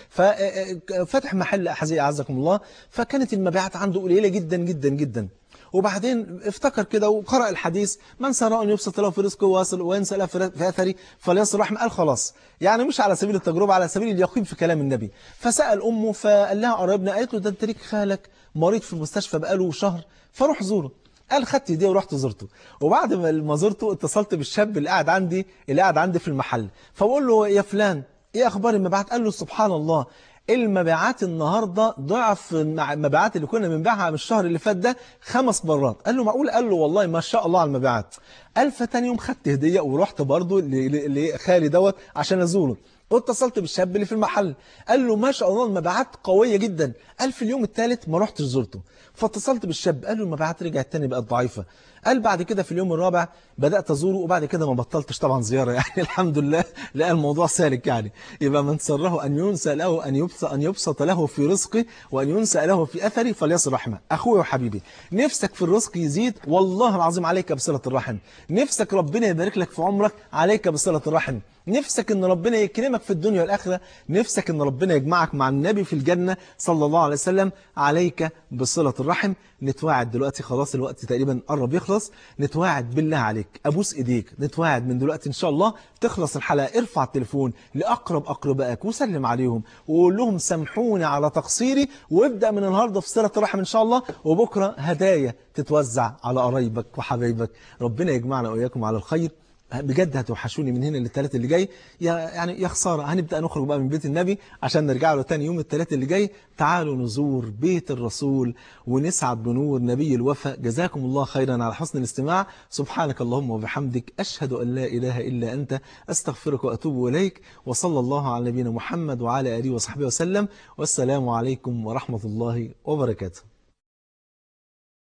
ففتح محل أحذية أعزكم الله فكانت المبيعات عنده قليلة جدا جدا جدا وبعدين افتكر كده وقرأ الحديث من سراء أن يبسط له في رزقه ويصل وينسى له في أثري فليصل رحمه قال خلاص يعني مش على سبيل التجربة على سبيل اليقين في كلام النبي فسأل أمه فقال لها قريبنا قالت له ده أنت ليك خالك مريض في المستشفى بقاله شهر فروح زوره قال خدت ايديه ورحت زرته وبعد ما ما زرته اتصلت بالشاب اللي قاعد عندي اللي قاعد عندي في المحل فبقول له يا فلان ايه اخبار المبيعات قال له سبحان الله المبيعات النهاردة ضعف المبيعات اللي كنا بنبيعها من الشهر اللي فات ده خمس مرات قال له معقول قال له والله ما شاء الله على المبيعات قال فتاني يوم خدت هدية ورحت برضه ل- ل- لخالي دوت عشان ازوره واتصلت بالشاب اللي في المحل قال له ما شاء الله المبيعات قوية جدا قال في اليوم الثالث ما رحتش زرته فاتصلت بالشاب قال له المبيعات رجعت تاني بقت ضعيفة قال بعد كده في اليوم الرابع بدأت أزوره وبعد كده ما بطلتش طبعا زيارة يعني الحمد لله لقى الموضوع سالك يعني يبقى من سره أن ينسى له أن يبسط, أن يبسط له في رزقه وأن ينسى له في أثره فليصل رحمه أخوي وحبيبي نفسك في الرزق يزيد والله العظيم عليك بصلة الرحم نفسك ربنا يبارك لك في عمرك عليك بصلة الرحم نفسك ان ربنا يكرمك في الدنيا والآخرة نفسك ان ربنا يجمعك مع النبي في الجنة صلى الله عليه وسلم عليك بصلة الرحم نتواعد دلوقتي خلاص الوقت تقريبا قرب يخلص نتواعد بالله عليك أبوس إيديك نتواعد من دلوقتي إن شاء الله تخلص الحلقة ارفع التليفون لأقرب أقربائك وسلم عليهم وقول لهم سامحوني على تقصيري وابدأ من النهاردة في صلة الرحم إن شاء الله وبكرة هدايا تتوزع على قرايبك وحبايبك ربنا يجمعنا وإياكم على الخير بجد هتوحشوني من هنا للثلاث اللي جاي يا يعني يا خساره هنبدا نخرج بقى من بيت النبي عشان نرجع له تاني يوم الثلاث اللي جاي تعالوا نزور بيت الرسول ونسعد بنور نبي الوفا جزاكم الله خيرا على حسن الاستماع سبحانك اللهم وبحمدك اشهد ان لا اله الا انت استغفرك واتوب اليك وصلى الله على نبينا محمد وعلى اله وصحبه وسلم والسلام عليكم ورحمه الله وبركاته